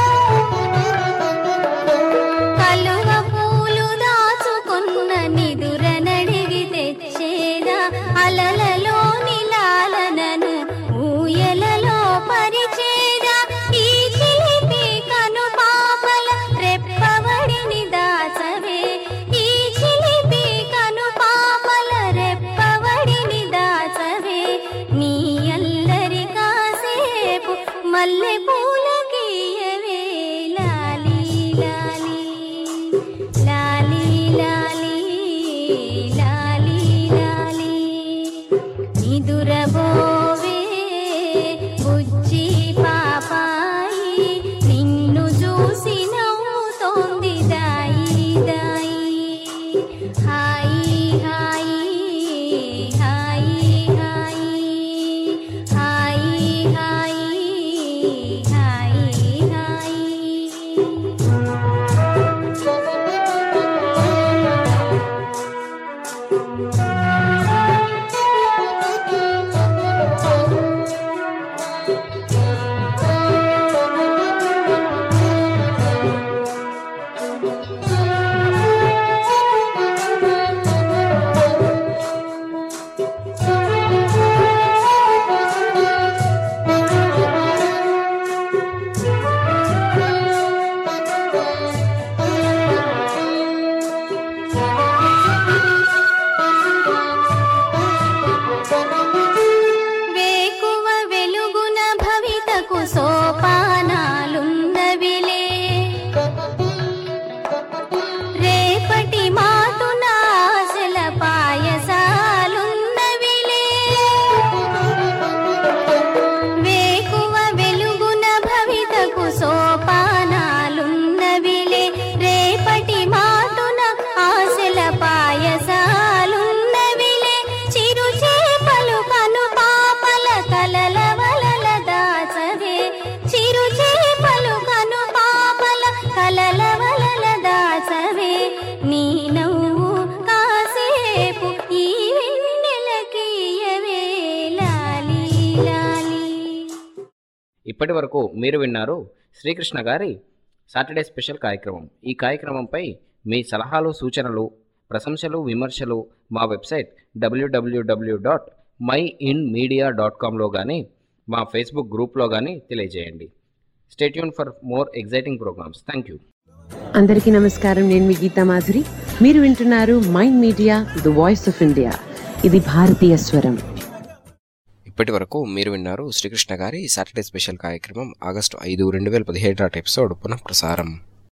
F: కలువ పూలు దాచుకున్న నిదుర నడిగి తెచ్చేదా అలలలో నిలాలనను ఊయలలో పరిచేదా ఈ చిలిపి కను పాపల రెప్పవడిని దాచవే ఈ చిలిపి కను పాపల రెప్పవడిని దాచవే నీ అల్లరి కాసేపు మల్లె పూల గీయవే లాలి లాలి లాలి లాలి లాలి లాలి నిదురబోవే బుజ్జి పాపాయి నిన్ను చూసి నవ్వుతోంది దాయి దాయి హాయి హాయి హాయి హాయి హాయి వేకువ వెలుగున భవితకు సోపానాలున్నవిలే రేపటి మాటున ఆశల పాయసాలున్నవిలే వేకువ వెలుగున భవితకు సోపానాలున్నవిలే రేపటి మాటున ఆశల పాయసాలున్నవిలే చిరు చేపలు కను పాపల కలల వలల దాచవే చిరు చేపలు కను పాపల కలల వలల దాచవే నీ నవ్వు కాసేపు ఈ వెన్నెలకియవే లాలి లాలి
A: ఇప్పటి వరకు మీరు విన్నారు శ్రీకృష్ణ గారి సాటర్డే స్పెషల్ కార్యక్రమం ఈ కార్యక్రమంపై మీ సలహాలు సూచనలు ప్రశంసలు విమర్శలు మా వెబ్సైట్ డబ్ల్యూడబ్ల్యూడబ్ల్యూ dot mind media dot కామ్లో కానీ మా ఫేస్బుక్ గ్రూప్లో కానీ తెలియజేయండి stay tuned for more exciting programmes thank you
U: అందరికీ నమస్కారం నేను మీ గీతా మాధురి మీరు వింటున్నారు mind media the voice of India ఇది భారతీయ స్వరం
A: ఇప్పటి వరకు మీరు విన్నారు శ్రీకృష్ణ గారి సాటర్డే స్పెషల్ కార్యక్రమం ఆగస్టు ఐదు రెండు వేల పదిహేడు నాటి ఎపిసోడ్ పునః ప్రసారం